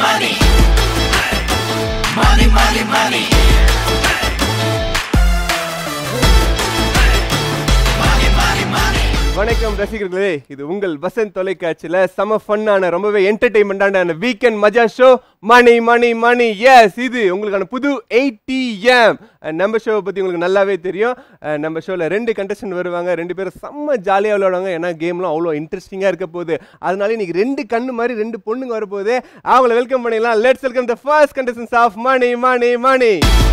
வணக்கம் ரசிகர்களே இது உங்கள் வசந்த் தொலைக்காட்சியில செம ஃபன்னான ரொம்பவே என்டர்டைன்மெண்டான வீக்கெண்ட் மஜா ஷோ மணி மணி மணி எஸ் இது உங்களுக்கான புது ஏடிஎம் நம்ம ஷோவை பற்றி உங்களுக்கு நல்லாவே தெரியும் அஹ் நம்ம ஷோவில் ரெண்டு கண்டஸ்டன்ட் வருவாங்க ரெண்டு பேரும் செம்ம ஜாலியாக விளையாடுவாங்க ஏன்னா கேம்லாம் அவ்வளோ இன்ட்ரெஸ்டிங்காக இருக்க போகுது அதனால இன்னைக்கு ரெண்டு கண்ணு மாதிரி ரெண்டு பொண்ணுங்க வரப்போகுது அவங்கள வெல்கம் பண்ணிடலாம் let's welcome the first contestants of மணி மணி மணி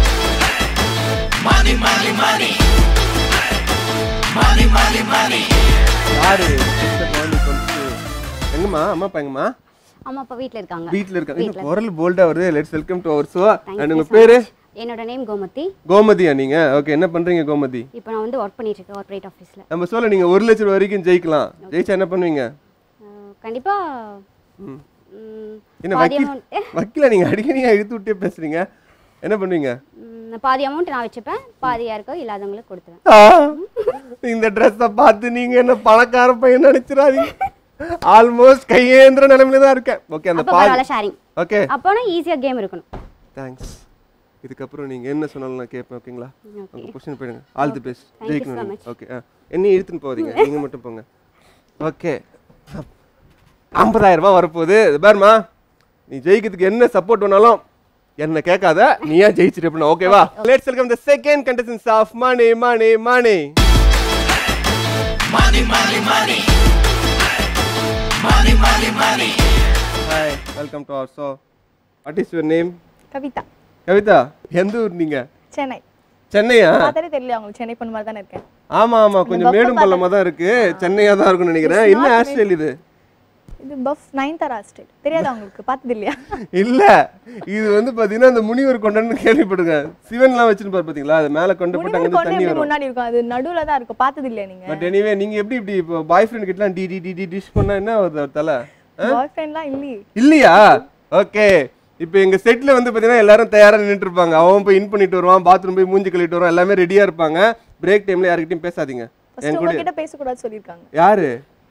யாரு எங்கம்மா அம்மா அப்பா எங்கம்மா அம்மா அப்பா வீட்ல இருக்காங்க வீட்ல இருக்காங்க வீட்ல. இந்த குரல் போல்டா வருது let's welcome to our show Thank and you உங்க so பேரு much. என்னோட நேம் கோமதி கோமதியா நீங்க ஓகே என்ன பண்றீங்க கோமதி இப்போ நான் வந்து ஒர்க் பண்ணிட்டு இருக்கேன் கார்ப்பரேட் ஆஃபீஸில் நம்ம ஷோல நீங்க ஒரு லட்சம் ரூபாய் வரைக்கும் ஜெயிக்கலாம் ஜெயிச்சா என்ன பண்ணுவீங்க கண்டிப்பா ம். ம், என்ன பாதி வக்கீல் அமௌண்ட் வக்கீல நீங்க அடிக்கடி இழுத்து விட்டே பேசுறீங்க என்ன பண்ணுவீங்க பாதி அமௌண்ட் நான் வச்சுப்பேன் பாதி யாருக்கோ இல்லாதவங்களுக்கு கொடுத்துருவேன் ஆ, இந்த ட்ரெஸ்ஸை பார்த்து நீங்க என்ன பணக்கார பையன் நினைச்சிடாதீங்க ஆல்மோஸ்ட் கையேந்திர நிலைமையில தான் இருக்கேன் ஓகே அந்த அப்போ பாதி பரவாயில்ல ஷேரிங் ஓகே அப்போனா ஈஸியாக கேம் இருக்கணும் தேங்க்ஸ் இதுக்கப்புறம் நீங்க என்ன சொன்னாலும் நான் கேட்பேன் ஓகேங்களா ஓகே உங்க கொஸ்டின் போயிடுங்க all the best Thank you so ஜெயிக்கணும் much. ஓகே என்ன இழுத்துன்னு போகாதீங்க நீங்க மட்டும் போங்க ஓகே ஐம்பதாயிரம் ரூபாய் வரப்போகுது இது பாருமா நீ ஜெயிக்கிறதுக்கு என்ன சப்போர்ட் பண்ணாலும் என்ன கேட்காத நீ ஏன் ஜெயிச்சிட்டு அப்படின்னு ஓகேவா let's welcome the second contestants of money money Mani hi welcome to our show what is your name Kavitha Kavitha எந்த ஊர் நீங்க சென்னை சென்னையா பார்த்தாலே தெரியல உங்களுக்கு சென்னை பொண்ணு மாதிரி தானே இருக்கேன் ஆமா ஆமா கொஞ்சம் மேடும் பள்ளமா தான் இருக்கு சென்னையா தான் இருக்கும்னு நினைக்கிறேன் என்ன ஹேர் ஸ்டைல் இது இது பஃப் நைன் தரா ஸ்டைல் தெரியாதா உங்களுக்கு பார்த்தது இல்லையா இல்ல இது வந்து பாத்தீங்கன்னா அந்த முனிவர் கொண்டன்னு கேள்விப்பட்டிருக்கேன் சிவன்லாம் வச்சிருப்பாரு பாத்தீங்களா அது மேல கொண்டு போட்டு முனிவர் அங்க கொண்டு தண்ணி எப்படி வரும் முன்னாடி இருக்கும் அது நடுவுல தான் இருக்கும் பார்த்தது இல்லையா நீங்க பட் எனிவே நீங்க எப்படி இப்படி இப்போ பாய் ஃப்ரெண்ட் கிட்டலாம் டி டி டி டி டிஷ் பண்ணா என்ன வருது அவர் தலை பாய் ஃப்ரெண்ட்லாம் இல்லையே இல்லையா ஓகே இப்போ எங்க செட்ல வந்து பாத்தீங்கன்னா எல்லாரும் தயாரா நின்னுட்டு இருப்பாங்க அவன் போய் இன் பண்ணிட்டு வருவான் பாத்ரூம் போய் மூஞ்சி கழுவிட்டு வருவான் எல்லாமே ரெடியா இருப்பாங்க பிரேக் டைம்ல யார்கிட்டயும் பேசாதீங்க ஃபர்ஸ்ட் என் கூட உங்ககிட்ட பேசக்கூடாது சொல்லியிருக்காங்க யாரு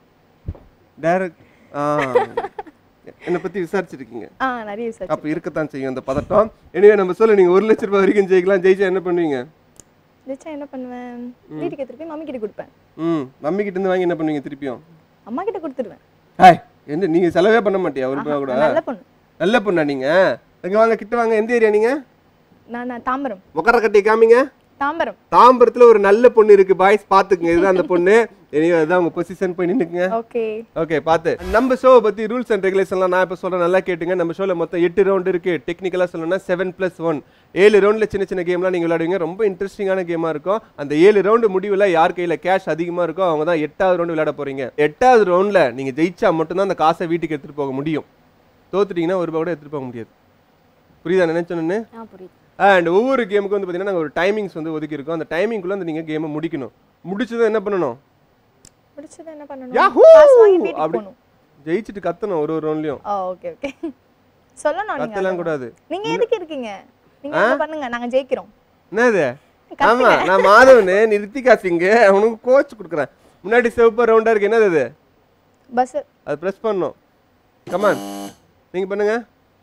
டைரக்ட் ஆ என்னை பத்தி விசாரிச்சிருக்கீங்க ஆ நிறைய விசாரிச்சு அப்ப இருக்கத்தான் செய்யும் அந்த பதட்டம் எனவே நம்ம சொல்ல நீங்க ஒரு லட்ச ரூபாய் வரைக்கும் ஜெயிக்கலாம் ஜெயிச்சா என்ன பண்ணுவீங்க ஜெயிச்சா என்ன பண்ணுவேன் வீட்டுக்கு எடுத்துட்டு போய் மம்மி கிட்ட கொடுப்பேன் ம் மம்மி கிட்ட இருந்து வாங்கி என்ன பண்ணுவீங்க திருப்பியும் அம்மா கிட்ட கொடுத்துருவேன் ஹாய் என்ன நீங்க செலவே பண்ண மாட்டியா ஒரு ரூபாய் கூட நான் நல்ல பொண்ணு நல்ல பொண்ணா நீங்க இங்க வாங்க கிட்ட வாங்க எந்த ஏரியா நீங்க நான் நான் தாம்பரம் முக்கர கட்டி காமிங்க தாம்பரம் தாம்பரத்துல ஒரு நல்ல பொண்ணு இருக்கு பாய்ஸ் பாத்துக்குங்க இதுதான் அந்த பொண்ணு எனவே அதான் உங்க பொசிஷன் போய் நின்னுக்குங்க ஓகே ஓகே பார்த்து நம்ம ஷோவை பத்தி ரூல்ஸ் அண்ட் ரெகுலேஷன்லாம் நான் இப்போ சொல்றேன் நல்லா கேட்டுங்க நம்ம ஷோல மொத்தம் எட்டு ரவுண்ட் இருக்கு டெக்னிக்கலா சொல்லணும்னா செவன் பிளஸ் ஒன் ஏழு ரவுண்ட்ல சின்ன சின்ன கேம்லாம் நீங்க விளையாடுவீங்க ரொம்ப இன்ட்ரெஸ்டிங்கான கேமா இருக்கும் அந்த ஏழு ரவுண்டு முடிவில் யார் கையில கேஷ் அதிகமா இருக்கோ அவங்க தான் எட்டாவது ரவுண்டு விளையாட போறீங்க எட்டாவது ரவுண்ட்ல நீங்க ஜெயிச்சா மட்டும்தான் அந்த காசை வீட்டுக்கு எடுத்துட்டு போக முடியும் தோத்துட்டீங்கன்னா ஒரு ரூபாய் கூட எடுத்துட்டு போக முடியாது புரியுதா நினைச்சோன்னு ஆ புரியுது அண்ட் ஒவ்வொரு கேமுக்கு வந்து பார்த்தீங்கன்னா நாங்கள் ஒரு டைமிங்ஸ் வந்து ஒதுக்கி இருக்கோம் அந்த டைமிங்குள்ள அந்த நீங்கள் கேமை முடிக்கணும் முடிச்சதும் என்ன பண்ணணும் முடிச்சது என்ன பண்ணணும் யாஹூ காசு வாங்கி வீட்டுக்கு அப்படி போகணும் ஜெயிச்சுட்டு கத்தணும் ஒரு ஒரு ரவுண்ட்லையும் ஆ ஓகே ஓகே சொல்லணும் நீங்க கத்தலாம் கூடாது நீங்க எதுக்கு இருக்கீங்க நீங்க என்ன பண்ணுங்க நாங்க ஜெயிக்கிறோம் என்னது ஆமா நான் மாதவனு நீ ரித்திகா சிங் அவனுக்கு கோச் கொடுக்குறேன் முன்னாடி சிவப்பு ரவுண்டா இருக்கு என்னது அது பஸ் அது ப்ரெஸ் பண்ணணும் கமான் நீங்க பண்ணுங்க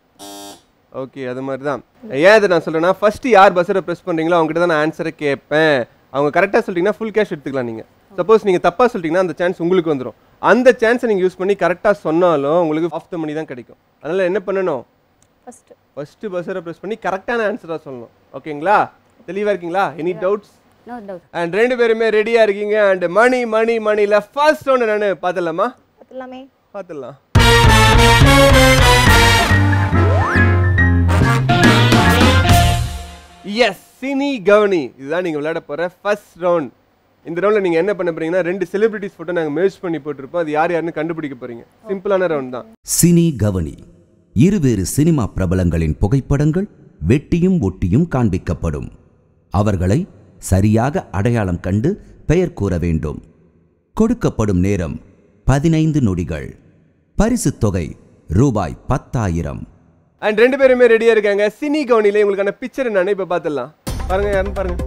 ஓகே அது மாதிரி தான் ஏன் இதை நான் சொல்றேன்னா ஃபர்ஸ்ட் யார் பஸ்ஸரை ப்ரெஸ் பண்றீங்களோ அவங்க கிட்ட தான் நான் ஆன்சரை கேட்பேன் அவங்க கரெக்டாக சொல்லிட்டீங்கன்னா ஃபுல் கேஷ் எடுத்துக்கலாம் நீங்க சப்போஸ் நீங்க தப்பா சொல்லிட்டீங்கன்னா அந்த சான்ஸ் உங்களுக்கு வந்துடும் அந்த சான்ஸை நீங்க யூஸ் பண்ணி கரெக்டாக சொன்னாலும் உங்களுக்கு ஆஃப் த மணி தான் கிடைக்கும் அதனால என்ன பண்ணணும் ஃபர்ஸ்ட் ஃபர்ஸ்ட் பஸ்ஸரை ப்ரெஸ் பண்ணி கரெக்டான ஆன்சராக சொல்லணும் ஓகேங்களா தெளிவா இருக்கீங்களா any doubts no doubt and ரெண்டு பேருமே ரெடியா இருக்கீங்க அண்ட் மணி மணி மணில ஃபர்ஸ்ட் ஒன்று நான் பார்த்துடலாமா எல்லாமே பார்த்துடலாம் எஸ் சினி கவனி இதுதான் நீங்க விளையாட போற ஃபர்ஸ்ட் ரவுண்ட் இந்த ரவுண்ட்ல நீங்க என்ன பண்ண போறீங்கன்னா ரெண்டு செலிபிரிட்டிஸ் போட்டோ நாங்க மேட்ச் பண்ணி போட்டிருப்போம் அது யார் யாருன்னு கண்டுபிடிக்க போறீங்க சிம்பிளான ரவுண்ட் தான் சினி கவனி இருவேறு சினிமா பிரபலங்களின் புகைப்படங்கள் வெட்டியும் ஒட்டியும் காண்பிக்கப்படும் அவர்களை சரியாக அடையாளம் கண்டு பெயர் கூற வேண்டும் கொடுக்கப்படும் நேரம் பதினைந்து நொடிகள் பரிசுத் தொகை ரூபாய் பத்தாயிரம் அண்ட் ரெண்டு பேருமே ரெடியா இருக்காங்க சினி கவனில உங்களுக்கான பிக்சர் நான் இப்ப பார்த்துடலாம் பாருங்க யாருன்னு பாருங்க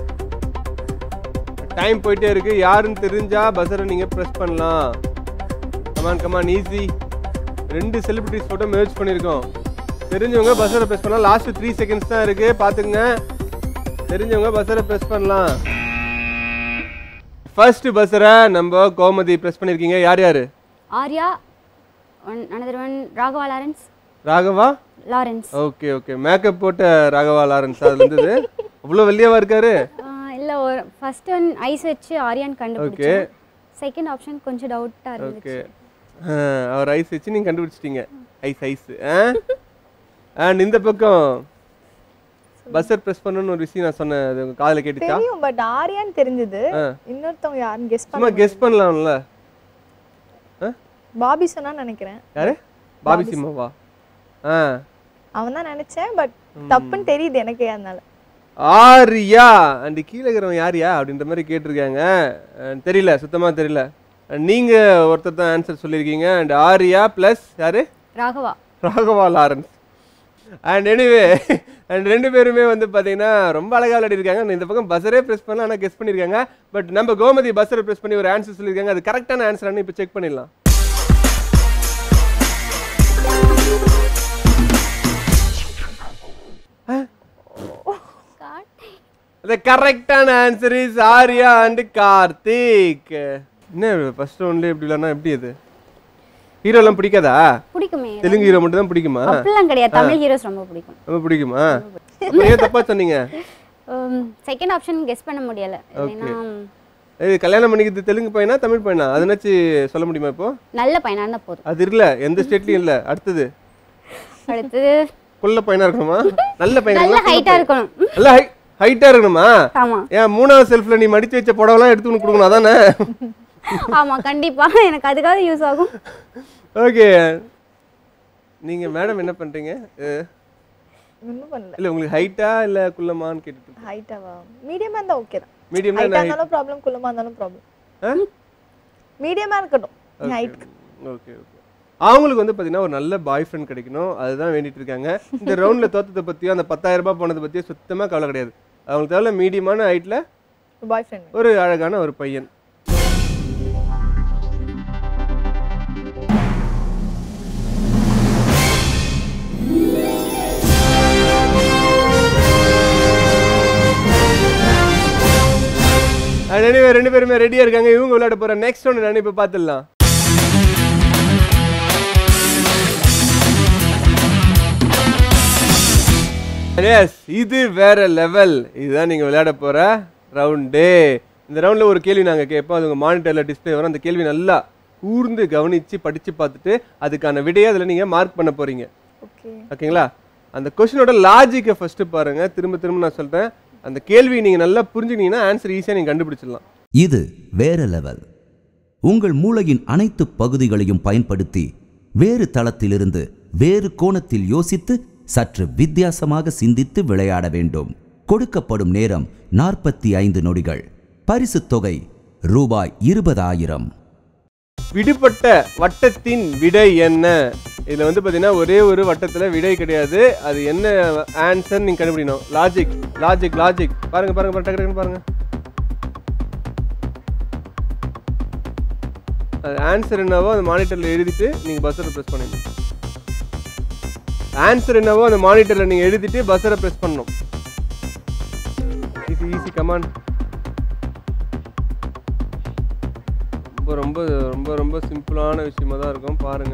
டைம் போயிட்டே இருக்கு யாருன்னு தெரிஞ்சா பஸ்ஸரை நீங்க ப்ரெஸ் பண்ணலாம் கமான் கமான் ஈஸி ரெண்டு செலிபிரிட்டிஸ் போட்டோ மேட்ச் பண்ணியிருக்கோம் தெரிஞ்சவங்க பஸ்ஸரை ப்ரெஸ் பண்ணலாம் லாஸ்ட் த்ரீ செகண்ட்ஸ் தான் இருக்கு பாத்துங்க தெரிஞ்சவங்க பஸ்ஸரை ப்ரெஸ் பண்ணலாம் ஃபர்ஸ்ட் பஸ்ஸரை நம்ம கோமதி ப்ரெஸ் பண்ணிருக்கீங்க யார் யாரு Arya one another one Raghava Lawrence Raghava Lawrence okay okay makeup போட்ட ராகவா லாரன்ஸ் அதுல இருந்தது அவ்வளோ வெள்ளையாவா இருக்காரு இல்லை ஒரு ஃபர்ஸ்ட் ஒன் ஐஸ் வச்சு ஆர்யான்னு கண்டுபிடிச்சேன் செகண்ட் ஆப்ஷன் கொஞ்சம் டவுட்டாக ஓகே இருந்துச்சு அவர் ஐஸ் வச்சு நீங்க கண்டுபிடிச்சிட்டீங்க ஐஸ் ஐஸ் அண்ட் இந்த பக்கம் பஸ்ஸர் ப்ரெஸ் பண்ணணும்னு ஒரு விஷயம் நான் சொன்னேன் அது உங்க காதுல கேட்டுச்சா தெரியும் பட் ஆரியான்னு தெரிஞ்சது ஆ. இன்னொருத்தவங்க யாருன்னு கெஸ் சும்மா பண்ண கெஸ் பண்ணலாம்ல ஆ? பாபி சொன்னான்னு நினைக்கிறேன் யாரு பாபி சிம்மாவா ஆ அவன் தான் நினைச்சேன் பட் தப்புன்னு தெரியுது எனக்கே அதனால ஆரியா அண்ட் கீழே இருக்கிறவன் யாரியா அப்படின்ற மாதிரி கேட்டிருக்காங்க அஹ் தெரியல சுத்தமா தெரியல And நீங்க ஒருத்தர் தான் ஆன்சர் சொல்லியிருக்கீங்க அண்ட் ஆரியா ப்ளஸ் யாரு Raghava Raghava Lawrence and anyway and ரெண்டு பேருமே வந்து பார்த்தீங்கன்னா ரொம்ப அழகா விளையாடிருக்காங்க இந்த பக்கம் பஸ்ஸரே ப்ரெஸ் பண்ணலாம் ஆனால் கெஸ் பண்ணியிருக்காங்க பட் நம்ம கோமதி பஸ்ஸரை ப்ரெஸ் பண்ணி ஒரு ஆன்சர் சொல்லியிருக்காங்க அது கரெக்டான ஆன்சரானு இப்போ செக் பண்ணிடலாம் The கரெக்டான answer is Arya and Karthik என்ன ஃபர்ஸ்ட் ரவுண்ட்ல எப்படி இல்லைன்னா எப்படி இது ஹீரோலாம் பிடிக்காதா பிடிக்குமே தெலுங்கு ஹீரோ மட்டும் தான் பிடிக்குமா அப்படிலாம் கிடையாது தமிழ் ஹீரோஸ் ரொம்ப பிடிக்கும் ரொம்ப பிடிக்குமா அப்புறம் ஏன் தப்பா சொன்னீங்க செகண்ட் ஆப்ஷன் கெஸ் பண்ண முடியல ஏன்னா இது கல்யாணம் பண்ணிக்கிறது தெலுங்கு பையனா தமிழ் பையனா அதனாச்சு சொல்ல முடியுமா இப்போ நல்ல பையனா இருந்தா போதும் அது இல்ல எந்த ஸ்டேட்லயும் இல்ல அடுத்தது அடுத்தது குள்ள பையனா இருக்கணுமா நல்ல பையனா நல்ல இருக்கணுமா? ஹைட்டா இருக்கணும் ம், நல்ல ஹைட்டா இருக்கணுமா ஆமா ஏன் மூணாவது செல்ஃப்ல நீ மடிச்சு வச்ச புடவெல்லாம் எடுத்து உனக்கு கொடுக்கணும் அதானே ஆமா கண்டிப்பா எனக்கு அதுக்காக யூஸ் ஆகும் ஓகே நீங்க மேடம் என்ன பண்றீங்க அஹ், ஒன்றும் பண்ணல இல்ல உங்களுக்கு ஹைட்டா இல்ல குள்ளமான்னு கேட்டுட்டு ஹைட்டாவா மீடியமா இருந்தா ஓகே தான் மீடியம்னா ஹைட்டா இருந்தாலும் ப்ராப்ளம் குள்ளமா இருந்தாலும் ப்ராப்ளம் மீடியமா இருக்கட்டும் ஹைட் ஓகே ஓகே அவங்களுக்கு வந்து பார்த்தீங்கன்னா ஒரு நல்ல பாய் ஃப்ரெண்ட் கிடைக்கணும் அதுதான் வேண்டிட்டு இருக்காங்க இந்த ரவுண்டில் தோத்ததை பற்றியோ அந்த பத்தாயிரம் ரூபாய் போனதை பற்றியோ சுத்தமாக கவலை கிடையாது அவங்களுக்கு தேவை மீடியமான ஹைட்டில் பாய் ஃப்ரெண்ட் ஒரு அழகான ஒரு பையன் And anyway, ரெண்டு பேருமே ரெடியா இருக்காங்க இவங்க விளையாட போற நெக்ஸ்ட் ஒன்று நான் இப்போ பார்த்துடலாம் எஸ் இது வேற லெவல் இதுதான் நீங்க விளையாட போற ரவுண்டு இந்த ரவுண்ட்ல ஒரு கேள்வி நாங்க கேட்போம் அது உங்க மானிட்டர்ல டிஸ்ப்ளே வரும் அந்த கேள்வி நல்லா கூர்ந்து கவனிச்சு படிச்சு பார்த்துட்டு அதுக்கான விடையை அதில் நீங்க மார்க் பண்ண போறீங்க ஓகே ஓகேங்களா அந்த கொஸ்டினோட லாஜிக்கை ஃபர்ஸ்ட் பாருங்க திரும்ப திரும்ப நான் சொல்றேன் அந்த கேள்வி நீங்க நல்லா புரிஞ்சுக்கிட்டீங்கன்னா ஆன்சர் ஈஸியா நீங்க கண்டுபிடிச்சிடலாம் இது வேற லெவல் உங்கள் மூளையின் அனைத்து பகுதிகளையும் பயன்படுத்தி வேறு தளத்திலிருந்து வேறு கோணத்தில் யோசித்து சற்று வித்தியாசமாக சிந்தித்து விளையாட வேண்டும் கொடுக்கப்படும் நேரம் நாற்பத்தி ஐந்து நொடிகள் பரிசுத் தொகை ரூபாய் இருபதாயிரம் விடுபட்ட வட்டத்தின் விடை என்ன இதுல வந்து பாத்தீங்கன்னா ஒரே ஒரு வட்டத்துல விடை கிடையாது அது என்ன ஆன்சர் நீங்க கண்டுபிடிக்கணும் லாஜிக் லாஜிக் லாஜிக் பாருங்க பாருங்க பாருங்க டக்கு டக்குன்னு பாருங்க அது ஆன்சர் என்னவோ அந்த மானிட்டர்ல எழுதிட்டு நீங்க பஸ்ஸரை ப்ரெஸ் பண்ணணும் ஆன்சர் என்னவோ அந்த மானிட்டர்ல நீங்க எழுதிட்டு பஸ்ஸரை ப்ரெஸ் பண்ணணும் ஈஸி ஈஸி கமான் ரொம்ப ரொம்ப ரொம்ப ரொம்ப சிம்பிளான விஷயமா தான் இருக்கும் பாருங்க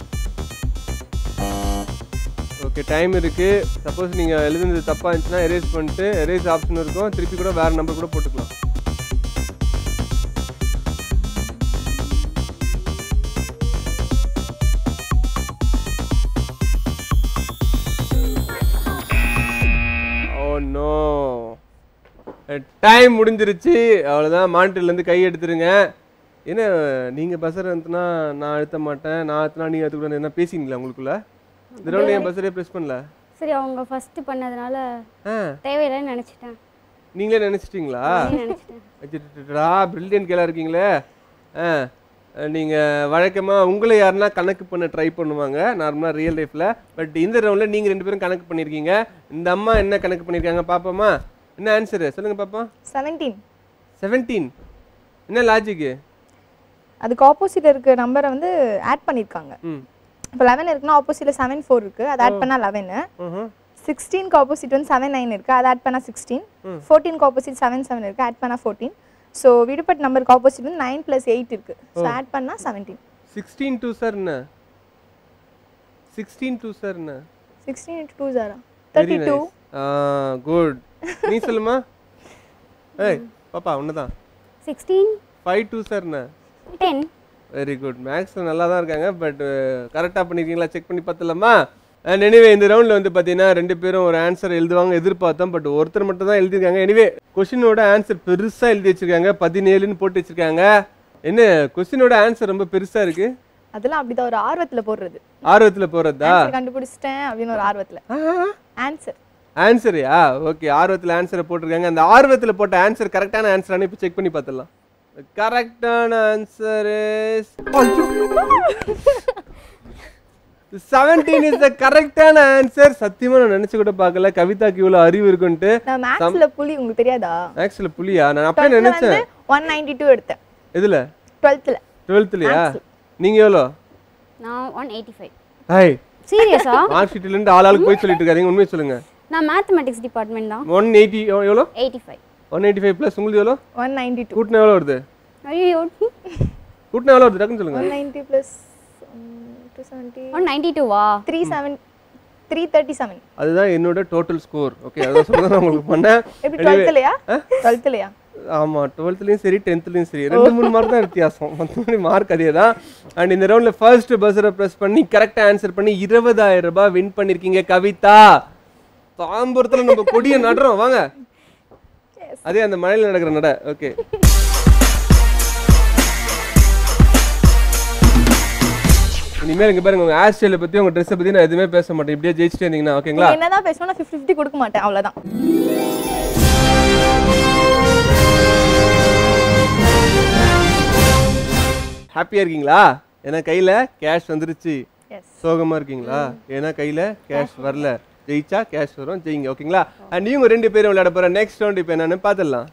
ஓகே டைம் இருக்கு சப்போஸ் நீங்க எழுதுனது தப்பா இருந்துச்சுன்னா எரேஸ் பண்ணிட்டு எரேஸ் ஆப்ஷன் இருக்கும் திருப்பி கூட வேற நம்பர் கூட போட்டுக்கலாம் ஓ நோ டைம் முடிஞ்சிருச்சு அவ்வளோதான் மானிட்டர்லேருந்து கை எடுத்துருங்க என்ன நீங்கள் பஸ்ஸர் அழுத்தினா நான் அழுத்த மாட்டேன் நான் அழுத்தினா நீங்கள் அழுத்தக்கூடாது என்ன பேசிங்களா உங்களுக்குள்ள இந்த ரவுண்ட் என் பஸ்ஸரே ப்ரெஸ் பண்ணல சரி அவங்க ஃபர்ஸ்ட் பண்ணதுனால ஆ தேவையில்லைன்னு நினைச்சிட்டேன் நீங்களே நினச்சிட்டிங்களா நானே நினைச்சிட்டேன் வச்சுட்டுடா பிரில்லியன் கேளாக இருக்கீங்களே ஆ நீங்கள் வழக்கமாக உங்களை யாருன்னா கணக்கு பண்ண ட்ரை பண்ணுவாங்க நார்மலாக ரியல் லைஃப்பில் பட் இந்த ரவுண்டில் நீங்கள் ரெண்டு பேரும் கணக்கு பண்ணியிருக்கீங்க இந்த அம்மா என்ன கணக்கு பண்ணியிருக்காங்க பாப்போமா என்ன ஆன்சரு சொல்லுங்கள் பாப்பா செவன்டீன் செவன்டீன் என்ன லாஜிக்கு அதுக்கு ஆப்போசிட் இருக்க நம்பரை வந்து ஆட் பண்ணியிருக்காங்க ம் இப்போ லெவன் இருக்குன்னா ஆப்போசிட்டில் செவன் ஃபோர் இருக்குது அதை ஆட் பண்ணால் லெவனு ம்ஹும். சிக்ஸ்டீனுக்கு ஆப்போசிட் வந்து செவன் நைன் இருக்குது அதை ஆட் பண்ணால் சிக்ஸ்டீன் ஃபோர்டீனுக்கு ஆப்போசிட் செவன் செவன் இருக்குது ஆட் பண்ணால் ஃபோர்டீன் ஸோ விடுபட்ட நம்பருக்கு ஆப்போசிட் வந்து நைன் ப்ளஸ் எயிட் இருக்குது ஸோ ஆட் பண்ணால் செவன்டீன் சிக்ஸ்டீன் டூ சார் என்ன சிக்ஸ்டீன் டூ சார் என்ன சிக்ஸ்டீன் இன்ட்டு டூ ஜாரா தேர்ட்டி டூ குட் நீ சொல்லுமா ஏய் பாப்பா ஒண்ணுதான் சிக்ஸ்டீன் ஃபைவ் டூ சார் என்ன டென் வெரி குட் மேக்ஸ் நல்லா தான் இருக்காங்க பட் கரெக்டாக பண்ணிருக்கீங்களா செக் பண்ணி பார்த்துலாமா அண்ட் எனிவே இந்த ரவுண்டில் வந்து பார்த்தீங்கன்னா ரெண்டு பேரும் ஒரு ஆன்சர் எழுதுவாங்க எதிர்பார்த்தோம் பட் ஒருத்தர் மட்டும் தான் எழுதியிருக்காங்க எனிவே கொஷினோட ஆன்சர் பெருசாக எழுதி வச்சிருக்காங்க பதினேழுன்னு போட்டு வச்சிருக்காங்க என்ன கொஸ்டினோட ஆன்சர் ரொம்ப பெருசாக இருக்கு அதெல்லாம் அப்படிதான் ஒரு ஆர்வத்தில் போடுறது ஆர்வத்தில் போகிறதா ஆன்சர் கண்டுபிடிச்சிட்டேன் அப்படின்னு ஒரு ஆர்வத்தில் ஆன்சர் ஆன்சரியா ஓகே ஆர்வத்தில் ஆன்சரை போட்டிருக்காங்க அந்த ஆர்வத்தில் போட்ட ஆன்சர் கரெக்டான ஆன்சரானு இப்போ செக் பண்ணி பார்த்துடலாம் கரெக்டான answer is seventeen is the கரெக்டான ஆன்சர் சத்தியமா நான் நினைச்சு கூட பார்க்கல கவிதாக்கு இவ்வளோ அறிவு இருக்குன்ட்டு நான் மேக்ஸில் புலி உங்களுக்கு தெரியாதா ஆக்சுவலி புலியா நான் அப்படியே டுவெல்த்தில் நினைச்சேன் வந்து ஒன் நைன்டி டூ எடுத்தேன் எதுல டுவெல்த்தில் டுவெல்த்லையா நீங்க எவ்வளோ நான் ஒன் எயிட்டி ஃபைவ் ஹாய் சீரியஸா மார்க் ஷீட்ல இருந்து ஆள் ஆளுக்கு போய் சொல்லிட்டு இருக்காதீங்க உண்மையை சொல்லுங்க நான் மேத்தமெட்டிக்ஸ் டிபார்ட்மெண்ட் தான் ஒன் எயிட்டி எவ்வளோ eighty five one eighty five plus உங்களுக்கு எவ்வளோ ஒன் நைன்டி டூ கூட்டினா எவ்வளோ வருது ஐயோ கூட்டினா எவ்வளோ வருது டக்குன்னு சொல்லுங்க one ninety plus two seventy one ninety டூவா three seven three thirty seven அதுதான் என்னோட டோட்டல் ஸ்கோர் ஓகே அதான் சொல்ல நான் உங்களுக்கு பண்ணேன் எப்படி டுவெல்த்துலையா டுவெல்த்துலையா ஆமா டுவெல்த்லயும் சரி டென்த்லயும் சரி ரெண்டு மூணு மார்க் தான் வித்தியாசம் மற்றபடி மார்க் அதே தான் அண்ட் இந்த ரவுண்ட்ல ஃபர்ஸ்ட் பஸ்ஸரை ப்ரெஸ் பண்ணி கரெக்டாக ஆன்சர் பண்ணி இருபதாயிரம் ரூபாய் வின் பண்ணிருக்கீங்க கவிதா தாம்பரத்துல நம்ம கொடியை நடுறோம் வாங்க அதே அந்த மழையில நடக்கிற நட ஓகே இனிமேல் இங்க பாருங்க உங்க ஹேர் ஸ்டைலை பத்தி உங்க ட்ரெஸ்ஸை பத்தி நான் எதுவுமே பேச மாட்டேன் இப்படியே ஜெயிச்சிட்டே இருந்தீங்கன்னா ஓகேங்களா நீங்க என்னதான் பேசணும் நான் ஃபிஃப்டி ஃபிஃப்டி கொடுக்க மாட்டேன் அவ்வளோதான் ஹாப்பியா இருக்கீங்களா ஏன்னா கையில கேஷ் வந்துருச்சு எஸ் சோகமா இருக்கீங்களா ஏன்னா கையில கேஷ் வரல ஜெயிச்சா கேஷ் வரும் ஜெயிங்க ஓகேங்களா அண்ட் இவங்க ரெண்டு பேரும் விளையாட போற நெக்ஸ்ட் ரவுண்ட் இப்போ என்னன்னு பார்த்துடலாம்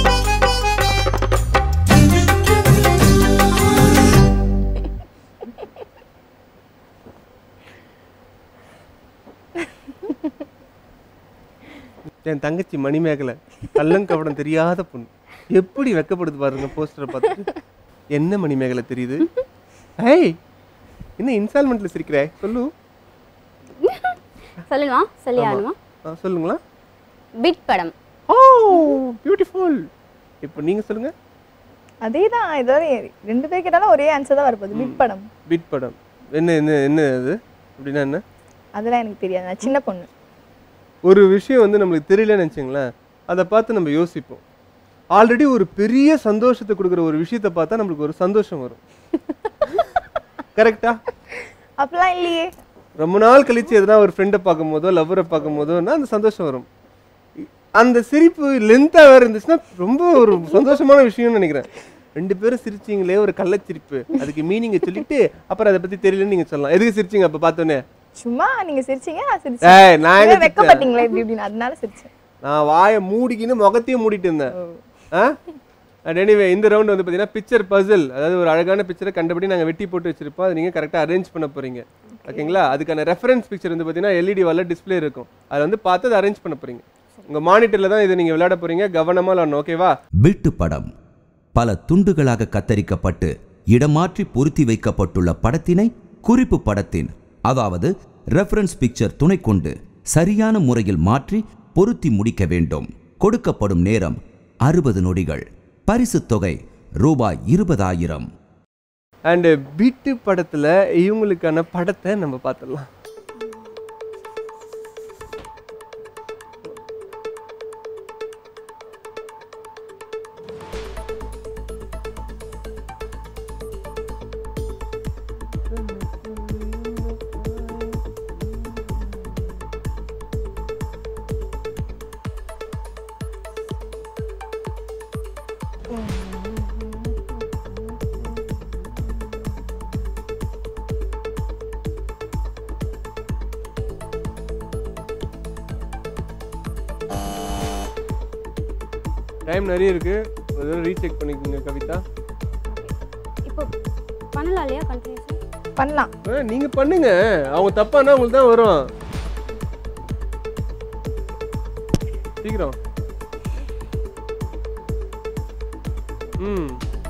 என் தங்கச்சி மணிமேகலை கள்ளங்கபடம் தெரியாத பொண்ணு எப்படி வெக்கப்படுது பாருங்க போஸ்டரை பார்த்து என்ன மணிமேகலை தெரியுது ஏய் என்ன இன்ஸ்டால்மெண்ட்ல சிரிக்கிற சொல்லு சொல்லணுமா சொல்லி ஆகணுமா ஆ, சொல்லுங்களா பிட் படம் ஓ பியூட்டிஃபுல் இப்போ நீங்க சொல்லுங்க அதே தான் இதோட ரெண்டு பேர் கேட்டாலும் ஒரே ஆன்சர் தான் வரப்போகுது பிட் படம் பிட் படம் என்ன என்ன என்ன அது அப்படின்னா என்ன அதெல்லாம் எனக்கு தெரியாது நான் சின்ன பொண்ணு ஒரு விஷயம் வந்து நம்மளுக்கு தெரியலன்னு வச்சுங்களேன் அதை பார்த்து நம்ம யோசிப்போம் ஆல்ரெடி ஒரு பெரிய சந்தோஷத்தை கொடுக்குற ஒரு விஷயத்தை பார்த்தா நம்மளுக்கு ஒரு சந்தோஷம் வரும் கரெக்டா அப்படிலாம் இல்லையே ரொம்ப நாள் கழிச்சு எதனா ஒரு ஃப்ரெண்டை பார்க்கும் போதோ லவ்வரை பார்க்கும் போதோன்னா அந்த சந்தோஷம் வரும் இ- அந்த சிரிப்பு லென்த்தாக வேறு இருந்துச்சுன்னா ரொம்ப ஒரு சந்தோஷமான விஷயம்னு நினைக்கிறேன் ரெண்டு பேரும் சிரிச்சீங்களே ஒரு கள்ளச்சிரிப்பு அதுக்கு மீனிங்கை சொல்லிட்டு அப்புறம் அதை பற்றி தெரியலன்னு நீங்கள் சொல்லலாம் எதுக்கு சிரிச்சீங்க அப்போ பார்த்தோன்னே சும்மா நீங்க சிரிச்சீங்க நான் ஏய், சிரிச்சேன் நான் எங்க நீங்க சிரிச்சேன்? வெக்கப்பட்டீங்களா இப்படி இப்படின்னு அதனால சிரிச்சேன் நான் வாயை மூடிக்கின்னு முகத்தையும் மூடிட்டு இருந்தேன் ஆ அண்ட் எனிவே இந்த ரவுண்ட் வந்து பார்த்தீங்கன்னா பிக்சர் பசில் அதாவது ஒரு அழகான பிக்சரை கண்டபடி நாங்கள் வெட்டி போட்டு வச்சிருப்போம் அதை நீங்கள் கரெக்டாக அரேஞ்ச் பண்ண போறீங்க ஓகேங்களா அதுக்கான ரெஃபரன்ஸ் பிக்சர் வந்து பார்த்தீங்கன்னா எல்இடி வாலில் டிஸ்ப்ளே இருக்கும் அதை வந்து பார்த்து அதை அரேஞ்ச் பண்ண போறீங்க உங்கள் மானிட்டரில் தான் இதை நீங்கள் விளையாட போறீங்க கவனமாக விளாடணும் ஓகேவா பிட்டு படம் பல துண்டுகளாக கத்தரிக்கப்பட்டு இடமாற்றி பொருத்தி வைக்கப்பட்டுள்ள படத்தினை குறிப்பு படத்தின் அதாவது ரெஃபரன்ஸ் பிக்சர் துணை கொண்டு சரியான முறையில் மாற்றி பொருத்தி முடிக்க வேண்டும் கொடுக்கப்படும் நேரம் அறுபது நொடிகள் பரிசுத் தொகை ரூபாய் இருபதாயிரம் அண்டு பிட்டு படத்தில் இவங்களுக்கான படத்தை நம்ம பார்த்துடலாம் டைம் நிறைய இருக்கு ஒரு ரீசெக் பண்ணிக்கோங்க கவிதா இப்போ பண்ணலாம் இல்லையா கண்டினியூஸாக பண்ணலாம் ஆ, நீங்க பண்ணுங்க அவங்க தப்பானா உங்களுக்கு தான் வரும் சீக்கிரம் ம்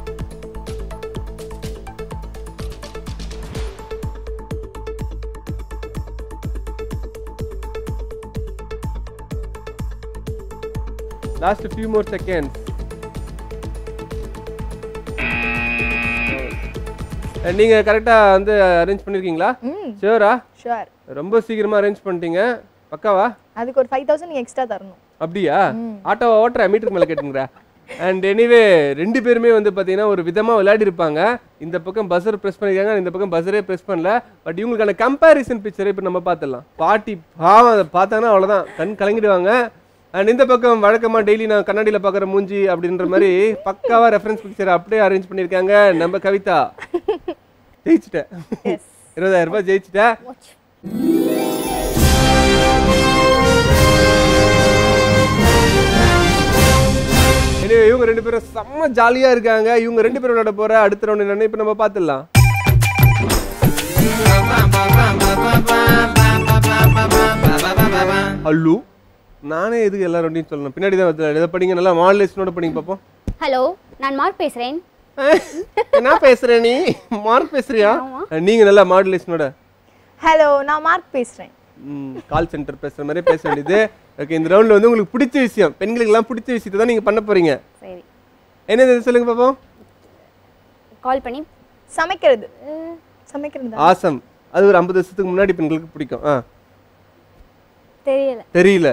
லாஸ்ட் ஃபியூ மோர் செகண்ட்ஸ் நீங்க கரெக்டா வந்து அரேஞ்ச் பண்ணிருக்கீங்களா ம் ஷியோரா ஷுவர் ரொம்ப சீக்கிரமா அரேஞ்ச் பண்ணிட்டீங்க பக்காவா அதுக்கு ஒரு ஃபைவ் தௌசண்ட் எக்ஸ்ட்ரா தரணும் அப்படியா ஆட்டோவை ஓட்டுற மீட்டருக்கு மேலே கேட்டுங்கிற அண்ட் எனிவே ரெண்டு பேருமே வந்து பார்த்தீங்கன்னா ஒரு விதமாக விளையாடி இருப்பாங்க இந்த பக்கம் பஸ்ஸர் ப்ரெஸ் பண்ணிருக்காங்க இந்த பக்கம் பஸ்ஸரே ப்ரெஸ் பண்ணல பட் இவங்களுக்கான கம்பேரிசன் பிக்சரை இப்போ நம்ம பார்த்துடலாம் பாட்டி பாவம் அதை பார்த்தாங்கன்னா அவ்வளோதான் கண் கலங்கிடுவாங்க அண்ட் இந்த பக்கம் வழக்கமாக டெய்லி நான் கண்ணாடியில் பார்க்குற மூஞ்சி அப்படின்ற மாதிரி பக்காவாக ரெஃபரன்ஸ் பிக்சர் அப்படியே அரேஞ்ச் பண்ணியிருக்காங்க நம்ம கவிதா ஜெயிச்சிட்டேன் எஸ் இருபதாயிரம் ரூபாய் ஜெயிச்சிட்டேன் எனவே இவங்க ரெண்டு பேரும் செம்ம ஜாலியா இருக்காங்க இவங்க ரெண்டு பேரும் விளையாட போற அடுத்த ரவுண்ட் என்னன்னு இப்ப நம்ம பாத்துடலாம் ஹலோ நானே எதுக்கு எல்லா ரவுண்டையும் சொல்லணும் பின்னாடி தான் வந்து எதை படிங்க நல்லா மாடலேஷனோட படிங்க பார்ப்போம் ஹலோ நான் மார்க் பேசுகிறேன் என்ன பேசுற நீ மார்க் பேசுறியா நீங்க நல்லா மாடுலேஷனோட ஹலோ நான் மார்க் பேசுறேன் கால் சென்டர் பேசுற மாதிரி பேச வேண்டியது ஓகே இந்த ரவுண்ட்ல வந்து உங்களுக்கு பிடிச்ச விஷயம் பெண்களுக்கு எல்லாம் பிடிச்ச விஷயத்தை தான் நீங்க பண்ண போறீங்க சரி என்னது சொல்லுங்க பாப்போம் கால் பண்ணி சமைக்கிறது சமைக்கிறது ஆசம் அது ஒரு ஐம்பது வருஷத்துக்கு முன்னாடி பெண்களுக்கு பிடிக்கும் ஆ தெரியல தெரியல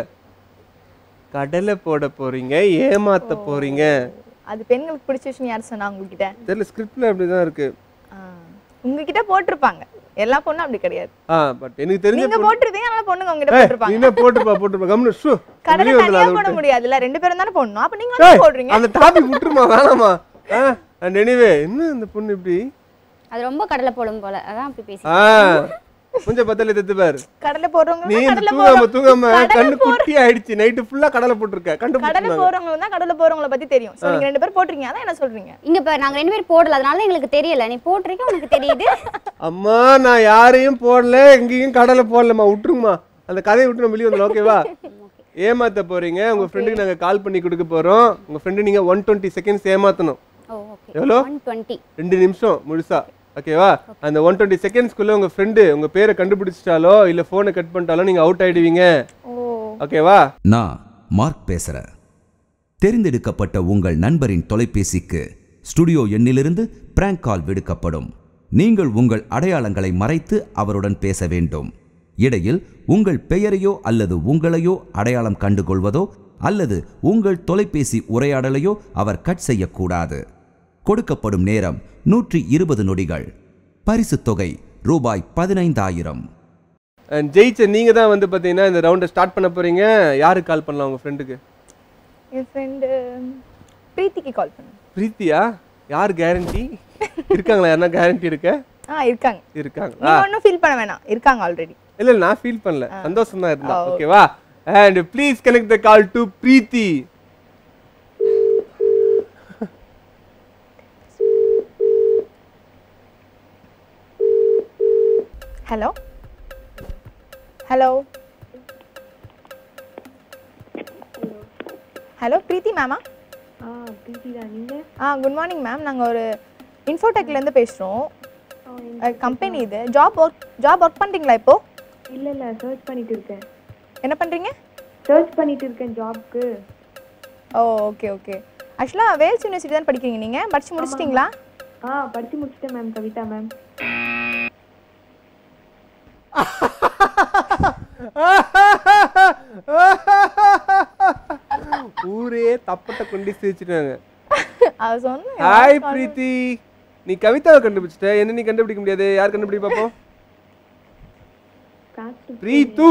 கடலை போட போறீங்க ஏமாத்த போறீங்க அது பெண்களுக்கு பிடிச்ச விஷயம் யார் சொன்னா உங்ககிட்ட தெரியல ஸ்கிரிப்ட்ல அப்படிதான் இருக்கு ஆ, உங்ககிட்ட போட்டிருப்பாங்க எல்லா பொண்ணும் அப்படி கிடையாது ஆ பட் எனக்கு தெரிஞ்ச நீங்க போட்டிருப்பீங்க அதனால பொண்ணுங்க உங்ககிட்ட ஏய், போட்டிருப்பாங்க நீ என்ன போட்டுப்பா போட்டுப்பா கம்னு ஷூ கடலை வெளியே வந்துடலாம் தனியா அதை போட விட்டு. முடியாதுல்ல ரெண்டு பேரும் தானே போடணும் அப்ப நீங்க ஏய், வந்து போடுறீங்க அந்த டாபிக் விட்டுருமா வேணாமா ஆ அண்ட் எனிவே என்ன இந்த பொண்ணு இப்படி அது ரொம்ப கடலை போடும் போல அதான் அப்படி பேசி ஆ கொஞ்சம் பத்தல தெத்து பாரு கடலை போடுறவங்க நீ தான் இந்த கடலை தூங்காம போடுறோம் தூங்காம கடலை கண்ணு போடுற- குட்டி ஆயிடுச்சு நைட்டு ஃபுல்லா கடலை போட்டிருக்க கடலை கண்டுபிடிச்சாங்க போறவங்க தான் கடலை போறவங்கள பத்தி தெரியும் சோ நீங்க ரெண்டு பேரும் போட்டிருக்கீங்க அதான் என்ன சொல்றீங்க இங்க இப்ப நாங்க ரெண்டு பேரும் போடல அதனால எங்களுக்கு தெரியல நீ போட்டிருக்க உனக்கு தெரியுது அம்மா நான் யாரையும் போடல எங்கேயும் கடலை போடலம்மா விட்டுருங்கம்மா அந்த கதையை விட்டு நம்ம வெளியே வந்துடும் ஓகேவா ஏமாத்த போறீங்க உங்க ஃப்ரெண்டுக்கு நாங்க கால் பண்ணி கொடுக்க போறோம் உங்க ஃப்ரெண்டு நீங்க ஒன் டுவெண்ட்டி செகண்ட்ஸ் ஏமாத்தணும் ஓ ஓகே எவ்வளோ ஒன் டுவெண்ட்டி ரெண்டு நிமிஷம் முழுசா ஓகேவா அந்த ஒன் டுவெண்ட்டி செகண்ட்ஸ்க்குள்ள உங்க ஃப்ரெண்டு உங்க பேரை கண்டுபிடிச்சிட்டாலோ இல்ல போனை கட் பண்ணிட்டாலோ நீங்க அவுட் ஆயிடுவீங்க ஓ ஓகேவா நான் மார்க் பேசுறேன் தெரிந்தெடுக்கப்பட்ட உங்கள் நண்பரின் தொலைபேசிக்கு ஸ்டுடியோ எண்ணிலிருந்து பிராங்க் கால் விடுக்கப்படும் நீங்கள் உங்கள் அடையாளங்களை மறைத்து அவருடன் பேச வேண்டும் இடையில் உங்கள் பெயரையோ அல்லது உங்களையோ அடையாளம் கண்டுகொள்வதோ அல்லது உங்கள் தொலைபேசி உரையாடலையோ அவர் கட் செய்யக்கூடாது கொடுக்கப்படும் நேரம் நூற்றி இருபது நொடிகள் பரிசுத் தொகை ரூபாய் பதினைந்தாயிரம் And ஜெயிச்ச நீங்க தான் வந்து பாத்தீங்கன்னா இந்த ரவுண்டை ஸ்டார்ட் பண்ண போறீங்க யாருக்கு கால் பண்ணலாம் உங்க ஃப்ரெண்டுக்கு என் ஃப்ரெண்டு பிரீத்திக்கு கால் பண்ணு பிரீத்தியா யார் கேரண்டி இருக்காங்களா யாருன்னா கேரண்டி இருக்க ஆ இருக்காங்க இருக்காங்களா நீங்க ஒன்றும் ஃபீல் பண்ண வேணாம் இருக்காங்க ஆல்ரெடி இல்ல இல்ல நான் ஃபீல் பண்ணல சந்தோஷம் தான் இருந்தா ஓகேவா and please connect the call to Preethi hello hello hello Preethi மேமா ஆ பிரீத்தி தான் நீங்கள் ஆ குட் மார்னிங் மேம் நாங்கள் ஒரு இன்ஃபோடெக்லேருந்து பேசுகிறோம் கம்பெனி இது ஜாப் ஒர்க் ஜாப் ஒர்க் பண்ணுறீங்களா இப்போ இல்லை இல்லை சர்ச் பண்ணிட்டு இருக்கேன் என்ன பண்ணுறீங்க சர்ச் பண்ணிட்டு இருக்கேன் ஜாப்க்கு ஓ ஓகே ஓகே ஆக்சுவலாக வேல்ஸ் யூனிவர்சிட்டி தான் படிக்கிறீங்க நீங்கள் படிச்சு முடிச்சிட்டிங்களா ஆ படித்து முடிச்சிட்டேன் மேம் கவிதா மேம் ஊரே தப்பட்ட கொண்டு சிரிச்சிட்டாங்க அது சொன்னேன் ஹாய் பிரீத்தி நீ கவிதாவை கண்டுபிடிச்சிட்ட என்ன நீ கண்டுபிடிக்க முடியாது யார் கண்டுபிடி பாப்போம் காசு பிரீத்து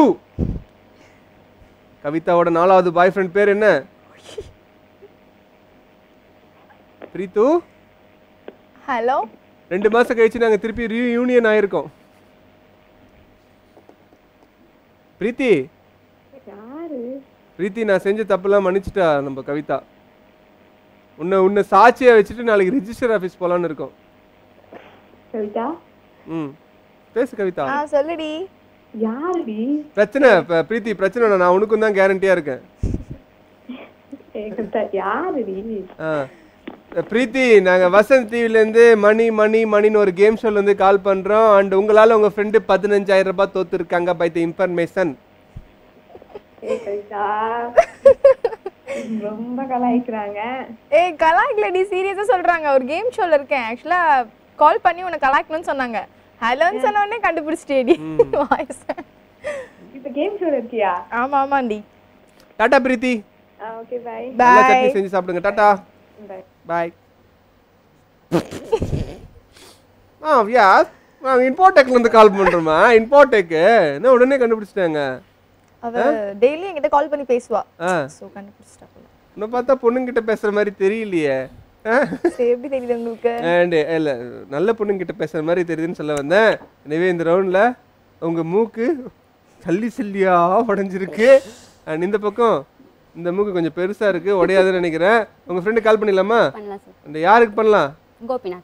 கவிதாவோட நாலாவது பாய் ஃப்ரெண்ட் பேர் என்ன பிரீத்து ஹலோ ரெண்டு மாசம் கழிச்சு நாங்க திருப்பி யூனியன் ஆயிருக்கோம் பிரீத்தி யாரு பிரீத்தி நான் செஞ்ச தப்பெல்லாம் மன்னிச்சிட்டா நம்ம கவிதா உன்னை உன்னை சாட்சியா வச்சுட்டு நாளைக்கு ரிஜிஸ்டர் ஆஃபீஸ் போலான்னு இருக்கோம் கவிதா ம் பேசு கவிதா ஆ சொல்லுடி யாருடி பிரச்சனை இப்ப பிரீத்தி பிரச்சனை இல்லை. நான் உனக்கும் தான் கேரண்டியா இருக்கேன் ஏ கவிதா யாருடி ஆ. பிரீத்தி நாங்க வசந்த் டிவில இருந்து மணி மணி மணின்னு ஒரு கேம் ஷோல இருந்து கால் பண்றோம் அண்ட் உங்களால உங்க ஃப்ரெண்டு பதினஞ்சாயிரம் ரூபாய் தோத்து இருக்காங்க பை த இன்ஃபர்மேஷன் ஏ கவிதா ரொம்ப கலாய்க்கிறாங்க ஏய் கலாய்க்கலடி சீரியஸா சொல்றாங்க ஒரு கேம் ஷோல இருக்கேன் ஆக்சுவலா கால் பண்ணி உன்னை கலாய்க்கணும்னு சொன்னாங்க ஹலோன்னு சொன்ன உடனே கண்டுபிடிச்சிட்டேடி வாய்ஸ் இப்ப கேம் ஷோல இருக்கியா ஆமா ஆமாண்டி டாடா பிரீத்தி ஓகே பை நல்லா பாய் சட்னி செஞ்சு சாப்பிடுங்க டாடா பை பாய் ஆ வியாஸ் நாங்கள் இன்ஃபோடெக்ல இருந்து கால் பண்றோமா இன்ஃபோடெக்கு என்ன உடனே கண்டுபிடிச்சிட்டாங்க அவ டெய்லி என்கிட்ட கால் பண்ணி பேசுவா ஆ சோ கண்டுபிடிச்சிட்டா போல. உன்னை பார்த்தா பொண்ணுங்கிட்ட பேசுற மாதிரி தெரியலையே ஆ சரி எப்படி தெரியுது உங்களுக்கு அண்ட் இல்லை நல்ல பொண்ணுங்கிட்ட பேசுற மாதிரி தெரியுதுன்னு சொல்ல வந்தேன் எனவே இந்த ரவுண்டில் உங்க மூக்கு சல்லி சல்லியா உடஞ்சிருக்கு அண்ட் இந்த பக்கம் இந்த மூக்கு கொஞ்சம் பெருசா இருக்கு உடையாதுன்னு நினைக்கிறேன் உங்க ஃப்ரெண்டு கால் பண்ணிடலாமா பண்ணலாம் சார் அந்த யாருக்கு பண்ணலாம் கோபிநாத்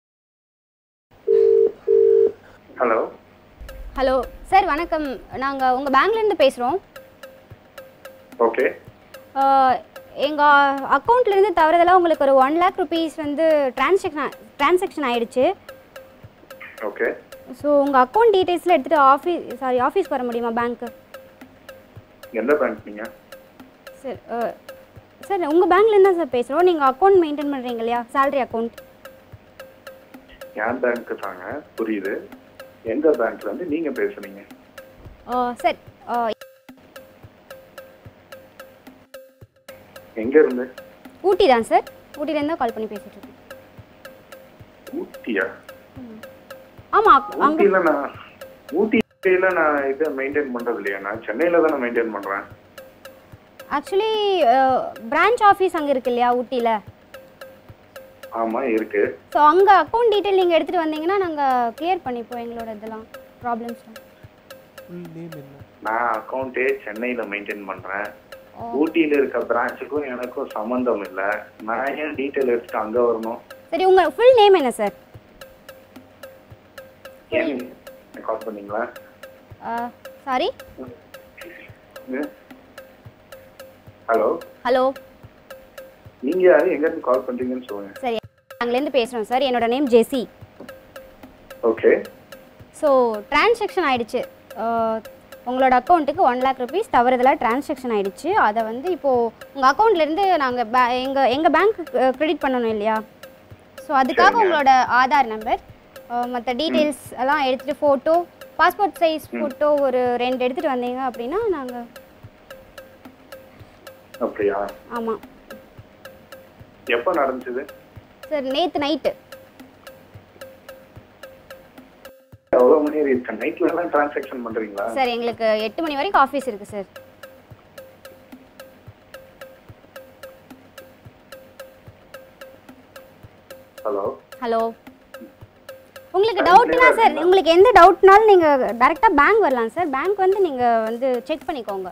ஹலோ ஹலோ சார் வணக்கம் நாங்கள் உங்கள் பேங்க்லேருந்து பேசுகிறோம் ஓகே எங்கள் அக்கௌண்ட்லேருந்து தவறுதலாக உங்களுக்கு ஒரு ஒன் லேக் ருபீஸ் வந்து டிரான்சாக்ஷன் டிரான்சாக்ஷன் ஆயிடுச்சு ஓகே ஸோ உங்கள் அக்கௌண்ட் டீட்டெயில்ஸில் எடுத்துகிட்டு ஆஃபீஸ் சாரி ஆஃபீஸ்க்கு வர முடியுமா பேங்க்கு எந்த பேங்க் நீங்க சார் சார் உங்கள் பேங்க்லேருந்து தான் சார் பேசுகிறோம் நீங்கள் அக்கௌண்ட் மெயின்டைன் பண்ணுறீங்க இல்லையா சேலரி அக்கௌண்ட் என் பேங்க் தாங்க புரியுது எந்த பேங்க்ல இருந்து நீங்க பேசுறீங்க சார் எங்க இருந்து ஊட்டி தான் சார் ஊட்டிலேருந்து தான் கால் பண்ணி பேசிட்டு இருக்கேன் ஊட்டியா ஆமாம் அங்கே ஊட்டியில நான் ஊட்டியில நான் இதை மெயின்டைன் பண்றது இல்லையா நான் சென்னையில தானே மெயின்டைன் பண்றேன் ஆக்சுவலி பிரான்ச் ஆஃபீஸ் அங்கே இருக்கு இல்லையா ஊட்டியில் ஆமா இருக்கு ஸோ அங்கே அக்கௌண்ட் டீட்டெயில் நீங்கள் எடுத்துகிட்டு வந்தீங்கன்னா நாங்கள் கிளியர் பண்ணிப்போம் எங்களோட இதெல்லாம் ப்ராப்ளம்ஸ்லாம் நான் அக்கௌண்ட்டே சென்னையில மெயின்டைன் பண்றேன் ஊட்டியில இருக்க பிரான்ச்சுக்கும் எனக்கும் சம்பந்தம் இல்ல நான் ஏன் டீட்டெயில் எடுத்துட்டு அங்க வரணும் சரி உங்கள் ஃபுல் நேம் என்ன சார் ஏன் கால் பண்ணீங்களா சாரி ஹலோ ஹலோ நீங்க யாரு எங்க இருந்து கால் பண்றீங்கன்னு சொல்லுங்க சரி நாங்கள்லேருந்து பேசுகிறோம் சார் என்னோட name Jessie okay so transaction ஆயிடுச்சு அஹ், உங்களோட அக்கௌண்ட்டுக்கு ஒன் லேக் ருபீஸ் தவறுதலாக டிரான்சாக்ஷன் ஆயிடுச்சு அதை வந்து இப்போது உங்கள் அக்கௌண்ட்லேருந்து நாங்கள் பே எங்கள் எங்கள் பேங்க் கிரெடிட் பண்ணணும் இல்லையா ஸோ அதுக்காக சரிங்க. உங்களோட ஆதார் நம்பர் மற்ற டீட்டெயில்ஸ் எல்லாம் எடுத்துகிட்டு ஃபோட்டோ பாஸ்போர்ட் சைஸ் ஃபோட்டோ ஒரு ரெண்டு எடுத்துகிட்டு வந்தீங்க அப்படின்னா நாங்கள் அப்படியா ஆமாம் எப்ப நடந்துச்சு சார் நேற்று நைட்டு எவ்வளவு மணி இருக்கு நைட்ல எல்லாம் டிரான்சாக்ஷன் பண்றீங்களா சார் எங்களுக்கு எட்டு மணி வரைக்கும் ஆஃபீஸ் இருக்குது சார் ஹலோ ஹலோ உங்களுக்கு டவுட்னா சார் உங்களுக்கு எந்த டவுட்னாலும் நீங்கள் டேரெக்டாக பேங்க் வரலாம் சார் பேங்க் வந்து நீங்கள் வந்து செக் பண்ணிக்கோங்க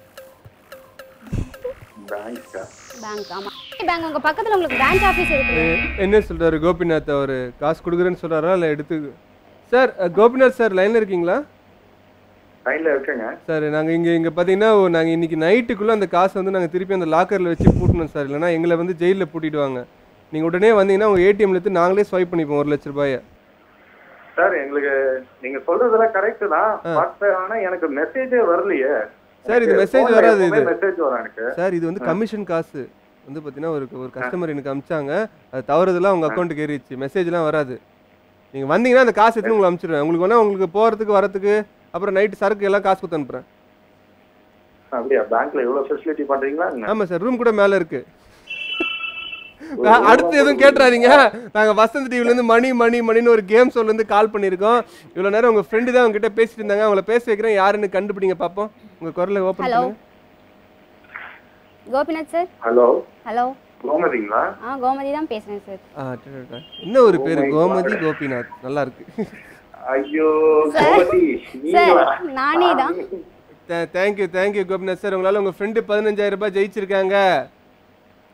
பேங்க்கா பேங்க் ஆமாம் பேங்க் உங்கள் பக்கத்தில் உங்களுக்கு பிரான்ச் ஆஃபீஸ் இருக்குது என்ன சொல்றாரு கோபிநாத் அவர் காசு கொடுக்குறேன்னு சொல்றாரா இல்லை எடுத்து சார் அஹ், கோபிநாத் சார் லைன்ல இருக்கீங்களா லைன்ல இருக்கேங்க சார் நாங்கள் இங்கே இங்கே பார்த்தீங்கன்னா நாங்கள் இன்னைக்கு நைட்டுக்குள்ளே அந்த காசை வந்து நாங்கள் திருப்பி அந்த லாக்கரில் வச்சு பூட்டணும் சார் இல்லைனா எங்களை வந்து ஜெயிலில் பூட்டிடுவாங்க நீங்கள் உடனே வந்தீங்கன்னா உங்கள் ஏடிஎம்ல எடுத்து நாங்களே ஸ்வைப் பண்ணிப்போம் ஒரு லட்ச ரூபாயை சார் எங்களுக்கு நீங்க சொல்றதெல்லாம் கரெக்ட் தான் பட் ஆனா எனக்கு மெசேஜே வரலையே சார் இது மெசேஜ் வராது இது மெசேஜ் வரும் எனக்கு சார் இது வந்து கமிஷன் காசு வந்து பார்த்தீங்கன்னா ஒரு ஒரு கஸ்டமர் எனக்கு அமிச்சாங்க அது தவறுதெல்லாம் உங்கள் அக்கௌண்ட்டுக்கு ஏறிடுச்சு மெசேஜ்லாம் வராது நீங்கள் வந்தீங்கன்னா அந்த காசு எடுத்து உங்களுக்கு அனுப்பிச்சிடுவேன் உங்களுக்கு வேணா உங்களுக்கு போகிறதுக்கு வரதுக்கு அப்புறம் நைட்டு சரக்கு எல்லாம் காசு கொடுத்து அனுப்புகிறேன் அப்படியா பேங்க்ல இவ்வளவு ஃபெசிலிட்டி பண்றீங்களா என்ன? ஆமாம் சார் ரூம் கூட மேலே இருக்கு நான் அடுத்து எதுவும் கேட்டுறாதீங்க நாங்கள் வசந்த் டிவிலேருந்து மணி மணி மணின்னு ஒரு கேம் இருந்து கால் பண்ணியிருக்கோம் இவ்வளோ நேரம் உங்கள் ஃப்ரெண்டு தான் உங்ககிட்ட பேசிட்டு இருந்தாங்க அவங்கள பேச வைக்கிறேன் யாருன்னு கண்டுபிடிங்க பார்ப்போம் உங்கள் குரலை ஓப்பன் ஹலோ பண்ணுங்க கோபிநாத் சார் ஹலோ ஹலோ கோமதிங்களா ஆ கோமதி தான் பேசுகிறேன் சார் ஆ டடடா. இன்னும் ஒரு பேர் கோமதி கோபிநாத் நல்லா இருக்கு ஐயோ சார், கோமதி சார் நீங்களா நானே தான் தேங்க்யூ தேங்க்யூ கோபிநாத் சார் உங்களால் உங்கள் ஃப்ரெண்டு பதினஞ்சாயிரம் ரூபாய் ஜெயிச்சிருக்காங்க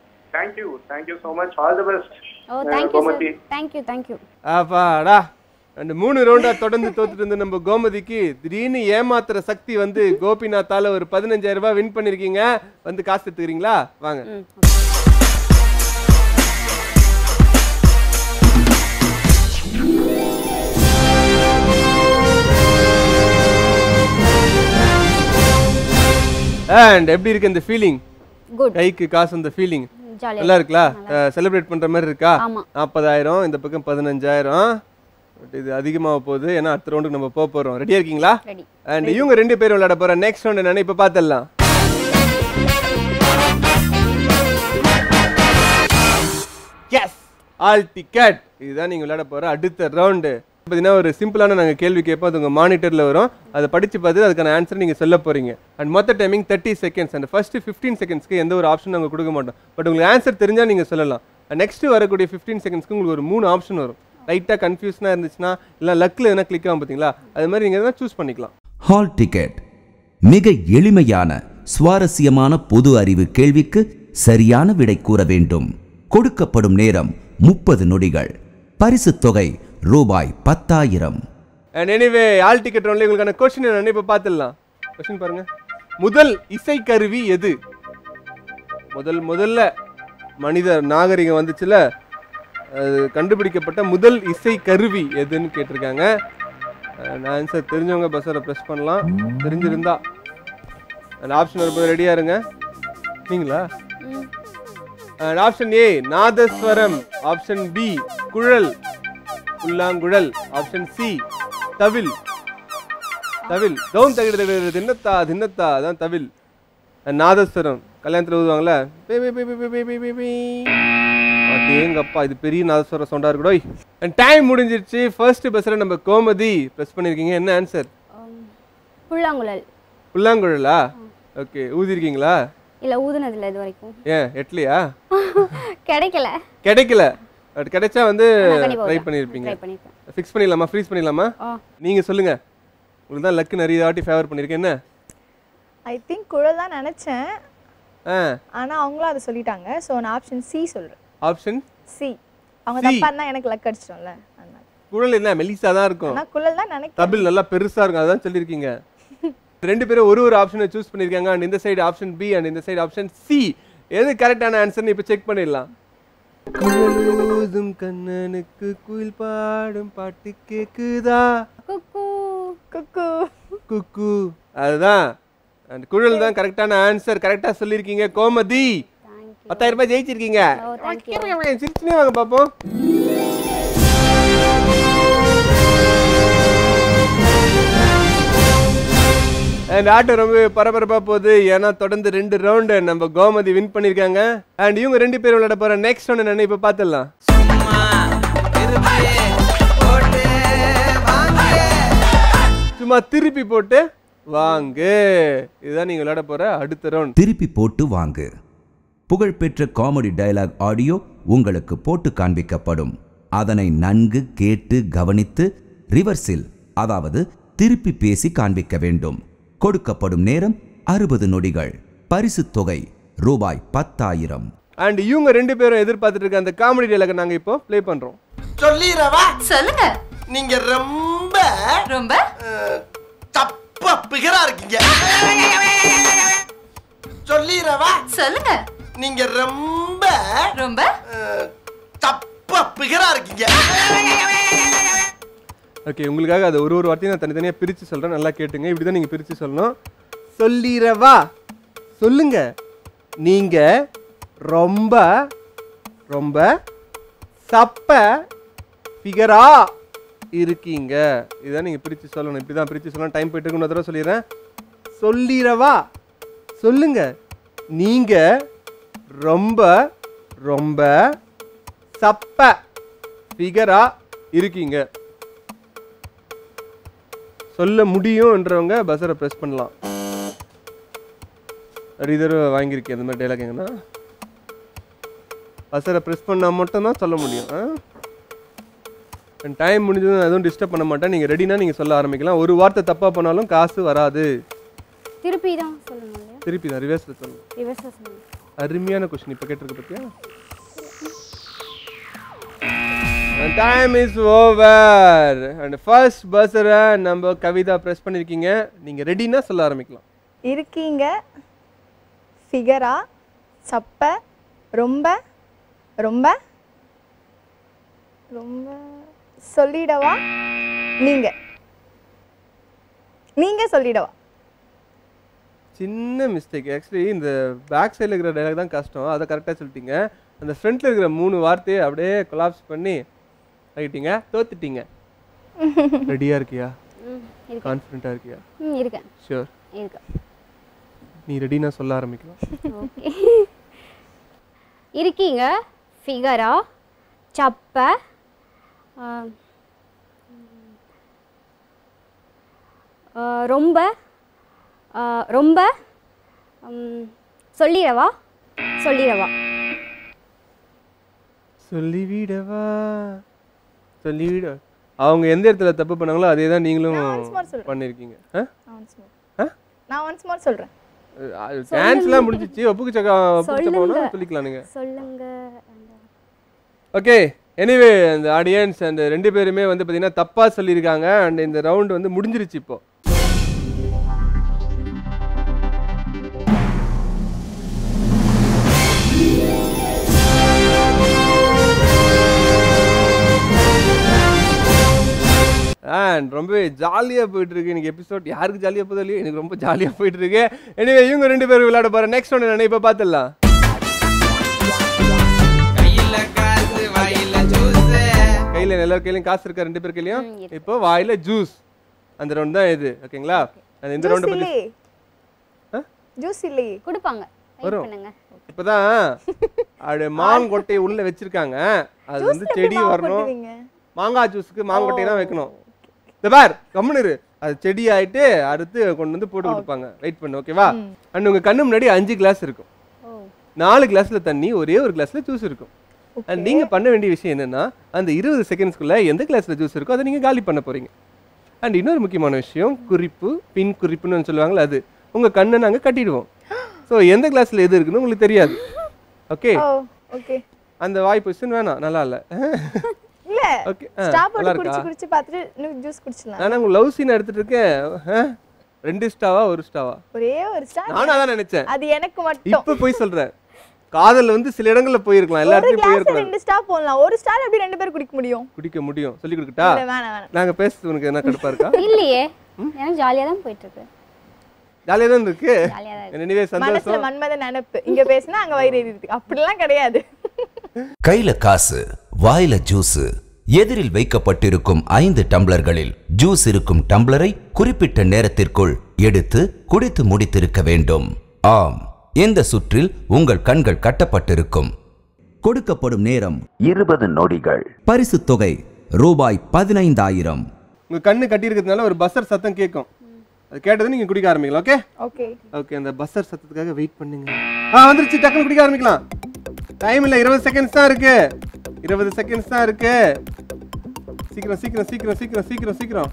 thank you thank you so much all the best oh thank you sir thank you thank you ஆப்பாடா அண்ட் மூணு ரவுண்டா தொடர்ந்து தோத்துட்டு இருந்த நம்ம கோமதிக்கு திடீர்னு ஏமாத்துற சக்தி வந்து கோபிநாத்தால ஒரு பதினஞ்சாயிரம் ரூபாய் வின் பண்ணிருக்கீங்க வந்து காசு எடுத்துக்கிறீங்களா வாங்க ம் அண்ட் எப்படி இருக்கு இந்த ஃபீலிங் குட் கைக்கு காசு அந்த ஃபீலிங் ஜாலியாக நல்லா இருக்குல்ல செலிப்ரேட் பண்ற மாதிரி இருக்கா ஆமா. நாற்பதாயிரம் இந்த பக்கம் பதினஞ்சாயிரம் பட் இது அதிகமாக போகுது ஏன்னா அடுத்த ரவுண்டுக்கு நம்ம போக போறோம் ரெடியா இருக்கீங்களா ரெடி அண்ட் இவங்க ரெண்டு பேரும் விளையாட போற நெக்ஸ்ட் ரவுண்ட் என்னன்னு இப்ப பார்த்துடலாம் எஸ் ஆல் டிக்கெட் இதுதான் நீங்க விளையாட போற அடுத்த ரவுண்டு பார்த்தீங்கன்னா ஒரு சிம்பிளான நாங்கள் கேள்வி கேட்போம் அது உங்கள் மானிட்டரில் வரும் அதை படித்து பார்த்து அதுக்கான ஆன்சர் நீங்கள் சொல்ல போறீங்க அண்ட் மொத்த timing thirty seconds and first fifteen செகண்ட்ஸ்க்கு எந்த ஒரு ஆப்ஷன் நாங்கள் கொடுக்க மாட்டோம் பட் உங்களுக்கு ஆன்சர் தெரிஞ்சால் நீங்கள் சொல்லலாம் நெக்ஸ்ட் வரக்கூடிய ஃபிஃப்டீன் செகண்ட்ஸ்க்கு உங்களுக்கு ஒரு மூணு ஆப்ஷன் வரும் லைட்டாக கன்ஃபியூஷனாக இருந்துச்சுன்னா இல்லை லக்கில் எதனா கிளிக் ஆகும் பார்த்தீங்களா அது மாதிரி நீங்கள் எதனா சூஸ் பண்ணிக்கலாம் ஹால் டிக்கெட் மிக எளிமையான சுவாரஸ்யமான பொது அறிவு கேள்விக்கு சரியான விடை கூற வேண்டும் கொடுக்கப்படும் நேரம் முப்பது நொடிகள் பரிசுத் தொகை ரூபாய் பத்தாயிரம் அண்ட் எனிவே ஆல் டிக்கெட் ரவுண்ட்ல உங்களுக்கான கொஸ்டின் என்னன்னு இப்போ பார்த்துடலாம் கொஸ்டின் பாருங்க முதல் இசைக்கருவி எது முதல் முதல்ல மனித நாகரிகம் வந்துச்சுல அது கண்டுபிடிக்கப்பட்ட முதல் இசை கருவி எதுன்னு கேட்டிருக்காங்க ஆன்சர் தெரிஞ்சவங்க பஸ்ஸரை ப்ரெஸ் பண்ணலாம் தெரிஞ்சிருந்தா அந்த ஆப்ஷன் வரும்போது ரெடியா இருங்க நீங்களா அண்ட் ஆப்ஷன் ஏ நாதஸ்வரம் ஆப்ஷன் பி குழல் புல்லாங்குழல் ஆப்ஷன் சி தவில் தவில் தௌம் தகிடு தகிடு தின்னத்தா தின்னத்தா அதான் தவில் அண்ட் நாதஸ்வரம் கல்யாணத்தில் ஊதுவாங்கல்ல பே பே பே பே பே பே பே பே பே அடேங்கப்பா இது பெரிய நாதஸ்வரம் சவுண்டா இருக்குடோய் அண்ட் டைம் முடிஞ்சிருச்சு ஃபர்ஸ்ட் பஸ்ஸில் நம்ம கோமதி ப்ரெஸ் பண்ணியிருக்கீங்க என்ன ஆன்சர் புல்லாங்குழல் புல்லாங்குழலா ஓகே ஊதிருக்கீங்களா இல்லை ஊதுனதில்ல இது வரைக்கும் ஏன் எட்லியா கிடைக்கல கிடைக்கல பட் கிடைச்சா வந்து நான் கண்டிப்பா ட்ரை ஊதுறேன். பண்ணியிருப்பீங்க ட்ரை பண்ணியிருக்கேன் ஃபிக்ஸ் பண்ணிடலாமா ஃப்ரீஸ் பண்ணிடலாமா ஆ நீங்க சொல்லுங்க உங்களுக்கு தான் லக்கு நிறைய வாட்டி ஃபேவர் பண்ணியிருக்கேன் என்ன ஐ திங்க் குழல் தான் நினச்சேன் ஆ ஆனால் அவங்களும் அதை சொல்லிட்டாங்க ஸோ நான் ஆப்ஷன் சி சொல்கிறேன் ஆப்ஷன் சி அவங்க C. தப்பா இருந்தால் எனக்கு லக் அடிச்சிட்டோம்ல அதனால குழல் என்ன மெலிசா தான் இருக்கும் ஆனால் குழல் தான் நினைக்கிறேன் தபில் நல்லா பெருசா இருக்கும் அதான் சொல்லியிருக்கீங்க ரெண்டு பேரும் ஒரு ஒரு ஆப்ஷனை சூஸ் பண்ணியிருக்காங்க அண்ட் இந்த சைடு ஆப்ஷன் பி அண்ட் இந்த சைடு ஆப்ஷன் சி எது கரெக்டான ஆன்சர்னு இப்போ செக் பண்ணிடலாம் குழலூதும் கண்ணனுக்கு குயில் பாடும் பாட்டு கேக்குதா குக்கு குக்கு குக்கு அதுதான் அந்த குழல் தான் கரெக்டான ஆன்சர் கரெக்டா சொல்லியிருக்கீங்க கோமதி தேங்க்யூ பத்தாயிரம் ரூபாய் ஜெயிச்சிருக்கீங்க ஓ தேங்க்யூ சிரிச்சுனே வாங்க பாப்போம் அண்ட் ஆட்டம் ரொம்ப பரபரப்பா போகுது ஏன்னா தொடர்ந்து ரெண்டு ரவுண்டு நம்ம கோமதி வின் பண்ணிருக்காங்க அண்ட் இவங்க ரெண்டு பேரும் விளையாட போற நெக்ஸ்ட் ஒன்று என்ன இப்ப பாத்துடலாம் சும்மா திருப்பி போட்டு வாங்க இதுதான் நீங்க விளையாட போற அடுத்த ரவுண்ட் திருப்பி போட்டு வாங்கு புகழ்பெற்ற காமெடி டயலாக் ஆடியோ உங்களுக்கு போட்டு காண்பிக்கப்படும் அதனை நன்கு கேட்டு கவனித்து ரிவர்ஸில் அதாவது திருப்பி பேசி காண்பிக்க வேண்டும் கொடுக்கப்படும் நேரம் அறுபது நொடிகள் பரிசுத் தொகை ரூபாய் பத்தாயிரம் அண்ட் இவங்க ரெண்டு பேரும் எதிர்பார்த்துட்டு இருக்க அந்த காமெடி டைலாக் நாங்க இப்போ ப்ளே பண்றோம் சொல்லிடுறவா சொல்லுங்க நீங்க ரொம்ப ரொம்ப அஹ், தப்பா பிகரா இருக்கீங்க சொல்லிடுறவா சொல்லுங்க நீங்க ரொம்ப ரொம்ப அஹ், தப்பா பிகரா இருக்கீங்க ஓகே உங்களுக்காக அதை ஒரு ஒரு வார்த்தையும் நான் தனித்தனியாக பிரித்து சொல்கிறேன் நல்லா கேட்டுங்க இப்படி தான் நீங்கள் பிரித்து சொல்லணும் சொல்லிடவா சொல்லுங்க நீங்கள் ரொம்ப ரொம்ப சப்ப ஃபிகரா இருக்கீங்க இதுதான் நீங்கள் பிரித்து சொல்லணும் இப்படி தான் பிரித்து சொல்லணும் டைம் போயிட்டு இன்னொரு தடவை சொல்லிடுறேன் சொல்லிடவா சொல்லுங்க நீங்கள் ரொம்ப ரொம்ப சப்ப ஃபிகரா இருக்கீங்க சொல்ல முடியும்ன்றவங்க பஸ்ஸரை ப்ரெஸ் பண்ணலாம் நிறைய தடவை வாங்கியிருக்கேன் இந்த மாதிரி டைலாக் எங்கன்னா பஸ்ஸரை ப்ரெஸ் பண்ணால் மட்டும்தான் சொல்ல முடியும் டைம் முடிஞ்சதும் நான் எதுவும் டிஸ்டர்ப் பண்ண மாட்டேன் நீங்கள் ரெடினா நீங்கள் சொல்ல ஆரம்பிக்கலாம் ஒரு வார்த்தை தப்பாக பண்ணாலும் காசு வராது திருப்பி தான் சொல்லணும் இல்லையா திருப்பி தான் ரிவர்ஸில் சொல்லணும் ரிவர்ஸாக சொல்லணும் அருமையான கொஸ்டின் இப்போ கேட்டிருக்க பத்தியா time is over and first பஸ்ஸரை நம்ம கவிதா ப்ரெஸ் பண்ணியிருக்கீங்க நீங்கள் ரெடினா சொல்ல ஆரம்பிக்கலாம் இருக்கீங்க ஃபிகரா சப்ப ரொம்ப ரொம்ப ரொம்ப சொல்லிடவா நீங்க நீங்க சொல்லிடவா சின்ன மிஸ்டேக் ஆக்சுவலி இந்த பேக் சைடில் இருக்கிற டைலாக் தான் கஷ்டம் அதை கரெக்டாக சொல்லிட்டீங்க அந்த ஃப்ரண்ட்டில் இருக்கிற மூணு வார்த்தையை அப்படியே கொலாப்ஸ் பண்ணி ஆகிட்டீங்க தோத்துட்டீங்க ரெடியாக இருக்கியா ம் இருக்கேன் கான்ஃபிடென்ட்டாக இருக்கியா ம் இருக்கேன் ஷியோர் இருக்கேன் நீ ரெடினா சொல்ல ஆரம்பிக்கலாம் ஓகே இருக்கீங்க ஃபிகரா சப்ப ஆ, ஆ, ரொம்ப ஆ, ரொம்ப ம், சொல்லிடவா சொல்லிடவா சொல்லிவிடவா சொல்லிவிட அவங்க எந்த இடத்துல தப்பு பண்ணாங்களோ அதே தான் நீங்களும் once more சொல்றேன். பண்ணியிருக்கீங்க ஆ நான் ஒன்ஸ் மோர் நான் ஒன்ஸ் மோர் சொல்றேன் டான்ஸ்லாம் முடிஞ்சிச்சு ஒப்புக்கு சக்கா ஒப்புக்கு சக்கா சொல்லுங்க. சொல்லிக்கலாம் நீங்கள் சொல்லுங்க ஓகே எனிவே அந்த ஆடியன்ஸ் அந்த ரெண்டு பேருமே வந்து பார்த்தீங்கன்னா தப்பாக சொல்லியிருக்காங்க அண்ட் இந்த ரவுண்ட் வந்து முடிஞ்சிருச்சு இப்போ அண்ட் ரொம்பவே ஜாலியாக போயிட்டு இருக்கு எனக்கு எபிசோட் யாருக்கு ஜாலியாக போதோ இல்லையோ எனக்கு ரொம்ப ஜாலியாக போயிட்டு இருக்கு எனிவே இவங்க ரெண்டு பேரும் விளையாட போகிற நெக்ஸ்ட் ஒன்று நான் இப்போ பார்த்துடலாம் கையில் எல்லார் கையிலையும் காசு இருக்கா ரெண்டு பேர் கையிலையும் இப்போ வாயில ஜூஸ் அந்த ரவுண்ட் தான் இது ஓகேங்களா அந்த இந்த ஜூஸ் ரவுண்ட் பத்தி இல்லையே ஆ? ஜூஸ் இல்லையே கொடுப்பாங்க வெயிட் வரும். பண்ணுங்க இப்பதான் அது மாங்கொட்டையை உள்ள வச்சிருக்காங்க அது வந்து ஜூஸ்ல எப்படி செடி மாவு வரணும் கொட்டுவீங்க? மாங்காய் ஜூஸ்க்கு மாங்கொட்டை தான் வைக்கணும் இந்த பார் கம்முன்னு இரு அது செடி ஆயிட்டு அடுத்து கொண்டு வந்து போட்டு கொடுப்பாங்க வெயிட் பண்ணு ஓகேவா அண்ட் உங்க கண்ணு முன்னாடி அஞ்சு கிளாஸ் இருக்கும் ஓ நாலு கிளாஸ்ல தண்ணி ஒரே ஒரு கிளாஸ்ல ஜூஸ் இருக்கும் அண்ட் நீங்க பண்ண வேண்டிய விஷயம் என்னன்னா அந்த இருபது செகண்ட்ஸ்க்குள்ள எந்த கிளாஸ்ல ஜூஸ் இருக்கோ அதை நீங்க காலி பண்ண போறீங்க அண்ட் இன்னொரு முக்கியமான விஷயம் குறிப்பு பின் குறிப்புன்னு சொல்லுவாங்கல்ல அது உங்க கண்ணை நாங்க கட்டிடுவோம் ஸோ எந்த கிளாஸ்ல எது இருக்குன்னு உங்களுக்கு தெரியாது ஓகே ஓ ஓகே அந்த வாய் பொசிஷன் வேணாம் நல்லா இல்ல இல்ல ஓகே ஸ்டா நல்லா போட்டு இருக்கா குடிச்சு குடிச்சு பார்த்துட்டு இன்னும் ஜூஸ் குடிச்சிடலாம் நான் உங்க லவ் சீன் எடுத்துட்டு இருக்கேன் ஆ? ரெண்டு ஸ்டாவா ஒரு ஸ்டாவா ஒரே ஒரு ஸ்டா நானும் அதான் நினைச்சேன் அது எனக்கு மட்டும் இப்ப போய் சொல்றேன் காதல் வந்து சில இடங்கள்ல போயிருக்கலாம் எல்லா ஒரு இடத்துலயும் கிளாஸ் போயிருக்கலாம் ரெண்டு ஸ்டா போடலாம் ஒரு ஸ்டார் எப்படி ரெண்டு பேர் குடிக்க முடியும் குடிக்க முடியும் சொல்லி கொடுக்கட்டா இல்ல வேணாம் வேணாம் நாங்க பேசுறது உனக்கு என்ன கடுப்பா இருக்கா இல்லையே எனக்கு ஜாலியாக தான் போயிட்டு இருக்கு ஜாலியா தான் இருக்கு ஜாலியாக தான் இருக்கு எனிவே மனசுல சந்தோஷம் மன்மத நினைப்பு இங்க பேசினா அங்க வயிறு எரியுது அப்படிலாம் கிடையாது கையில காசு வாயில ஜூஸ் எதிரில் வைக்கப்பட்டிருக்கும் ஐந்து டம்ளர்களில் ஜூஸ் இருக்கும் டம்ளரை குறிப்பிட்ட நேரத்திற்குள் எடுத்து குடித்து முடித்திருக்க வேண்டும் ஆம் இந்த சுற்றில் உங்கள் கண்கள் கட்டப்பட்டிருக்கும் கொடுக்கப்படும் நேரம் இருபது நொடிகள் பரிசு தொகை ரூபாய் பதினைந்தாயிரம் உங்க கண்ணு கட்டி இருக்கிறதுனால ஒரு பஸ்ஸர் சத்தம் கேட்கும் அது கேட்டது நீங்க குடிக்க ஆரம்பிக்கலாம் ஓகே ஓகே ஓகே அந்த பஸ்ஸர் சத்தத்துக்காக வெயிட் பண்ணுங்க ஆ வந்துருச்சு டக்குனு குடிக்க ஆரம்பிக்கலாம் டைம் இல்ல இருபது செகண்ட்ஸ் தான் இருக்கு இருபது செகண்ட்ஸ் தான் இருக்கு சீக்கிரம் சீக்கிரம் சீக்கிரம் சீக்கிரம் சீக்கிரம் சீக்கிரம்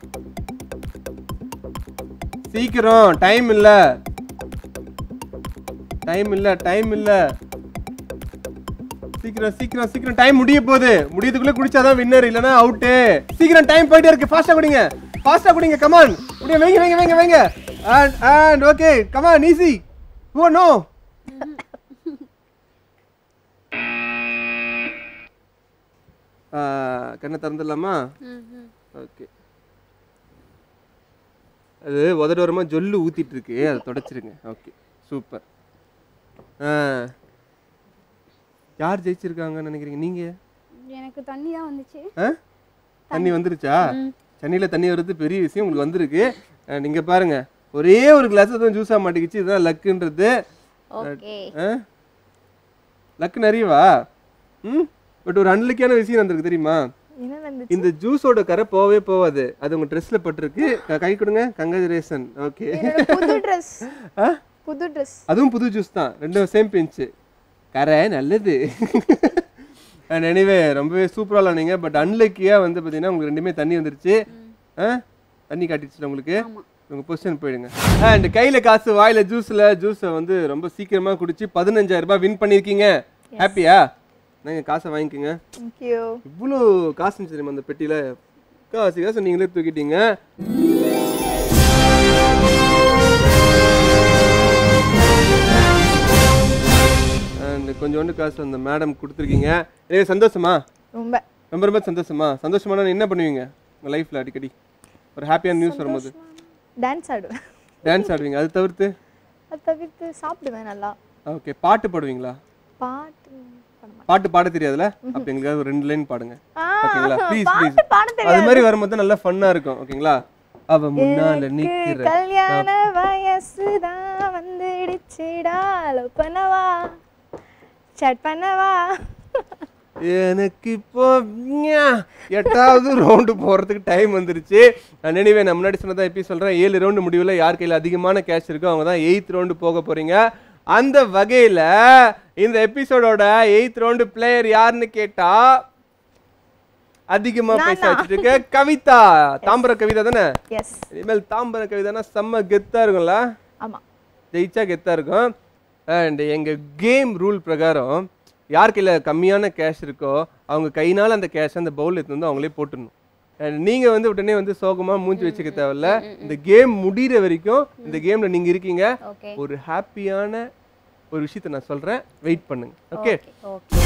சீக்கிரம் டைம் இல்ல டைம் இல்ல டைம் இல்ல சீக்கிரம் சீக்கிரம் சீக்கிரம் டைம் முடிய போகுது முடியதுக்குள்ள குடிச்சாதான் வின்னர் இல்லனா அவுட்டு சீக்கிரம் டைம் போயிட்டே இருக்கு ஃபாஸ்டா குடிங்க ஃபாஸ்டா குடிங்க கமான் குடிங்க வைங்க வைங்க வைங்க வைங்க and and okay come on easy oh no கண்ணை திறந்துடலாமா ஓகே அது உதடோரமா ஜொல்லு ஊத்திட்டு இருக்கு அதை தொடச்சிருங்க ஓகே சூப்பர் ஆ யார் ஜெயிச்சிருக்காங்கன்னு நினைக்கிறீங்க நீங்க எனக்கு தண்ணி தான் வந்துச்சு ஆ தண்ணி வந்துருச்சா சென்னையில் தண்ணி வர்றது பெரிய விஷயம் உங்களுக்கு வந்திருக்கு அஹ் நீங்க பாருங்க ஒரே ஒரு கிளாஸ் தான் ஜூஸாக மாட்டேங்குச்சு இதுதான் லக்குன்றது ஓகே லக்கு நிறையவா ம் பட் ஒரு அன்லக்கியான விஷயம் வந்திருக்கு தெரியுமா என்ன நடந்துச்சு இந்த ஜூஸோட கரை போகவே போகாது அது உங்க ட்ரெஸ்ல பட்டிருக்கு க- கை கொடுங்க கங்க்ராச்சுலேஷன் ஓகே என்னோட புது ட்ரெஸ் ஆ புது ட்ரெஸ் அதுவும் புது ஜூஸ் தான் ரெண்டும் சேம் பிஞ்சு கரை நல்லது அண்ட் எனிவே ரொம்பவே சூப்பராக விளாடுங்க பட் அன்லக்கியாக வந்து பார்த்தீங்கன்னா உங்களுக்கு ரெண்டுமே தண்ணி வந்துருச்சு ஆ தண்ணி காட்டிடுச்சு உங்களுக்கு உங்கள் பொசிஷன் போயிடுங்க அண்ட் கையில் காசு வாயில் ஜூஸில் ஜூஸை வந்து ரொம்ப சீக்கிரமாக குடிச்சு பதினஞ்சாயிரம் ரூபாய் வின் பண்ணியிருக்கீங்க ஹாப்பியா நாங்க காசை வாங்கிக்கோங்க தேங்க்யூ இவ்வளோ காசு இருந்துச்சு தெரியுமா அந்த பெட்டியில காசு காசு நீங்களே தூக்கிட்டீங்க அண்ட் கொஞ்சோண்டு காசு அந்த மேடம் கொடுத்துருக்கீங்க எனக்கு சந்தோஷமா ரொம்ப ரொம்ப ரொம்ப சந்தோஷமா சந்தோஷமான என்ன பண்ணுவீங்க உங்க லைஃப்ல அடிக்கடி ஒரு ஹாப்பியான நியூஸ் வரும்போது டான்ஸ் ஆடுவேன் டான்ஸ் ஆடுவீங்க அது தவிர்த்து அது தவிர்த்து சாப்பிடுவேன் நல்லா ஓகே பாட்டு பாடுவீங்களா பாட்டு பண்ண மாட்டேன் பாட்டு பாட தெரியாதுல அப்ப எங்களுக்காக ஒரு ரெண்டு லைன் பாடுங்க ஆ, ஓகேங்களா ப்ளீஸ் ப்ளீஸ் பாட்டு பாட தெரியாது அது மாதிரி வரும்போது நல்லா ஃபன்னா இருக்கும் ஓகேங்களா அவ முன்னால நிக்கிற கல்யாண வயசுதான் வந்துடுச்சுடா லவ் பண்ணவா chat பண்ணவா எனக்கு இப்போ ஞா, எட்டாவது ரவுண்டு போறதுக்கு டைம் வந்துருச்சு நான் நினைவே நான் முன்னாடி சொன்னதான் எப்படி சொல்றேன் ஏழு ரவுண்டு முடிவில் யார் கையில் அதிகமான கேஷ் இருக்கோ அவங்க தான் எயித் ரவுண்டு போக போறீங்க அந்த வகையில இந்த எபிசோடோட எயித் ரவுண்டு பிளேயர் யாருன்னு கேட்டா அதிகமா பைசா வச்சுட்டு இருக்க கவிதா தாம்பர கவிதா தானே எஸ் இனிமேல் தாம்பர கவிதானா செம்ம கெத்தா இருக்கும்ல ஆமா ஜெயிச்சா கெத்தா இருக்கும் அண்ட் எங்க கேம் ரூல் பிரகாரம் யார் கையில கம்மியான கேஷ் இருக்கோ அவங்க கையினால அந்த கேஷ் அந்த பவுல் எடுத்து வந்து அவங்களே போட்டுடணும் அண்ட் நீங்க வந்து உடனே வந்து சோகமா மூஞ்சி வச்சுக்க தேவையில்ல இந்த கேம் முடிகிற வரைக்கும் இந்த கேம்ல நீங்க இருக்கீங்க ஓகே ஒரு ஹாப்பியான ஒரு விஷயத்தை நான் சொல்றேன் வெயிட் பண்ணுங்க ஓகே ஓகே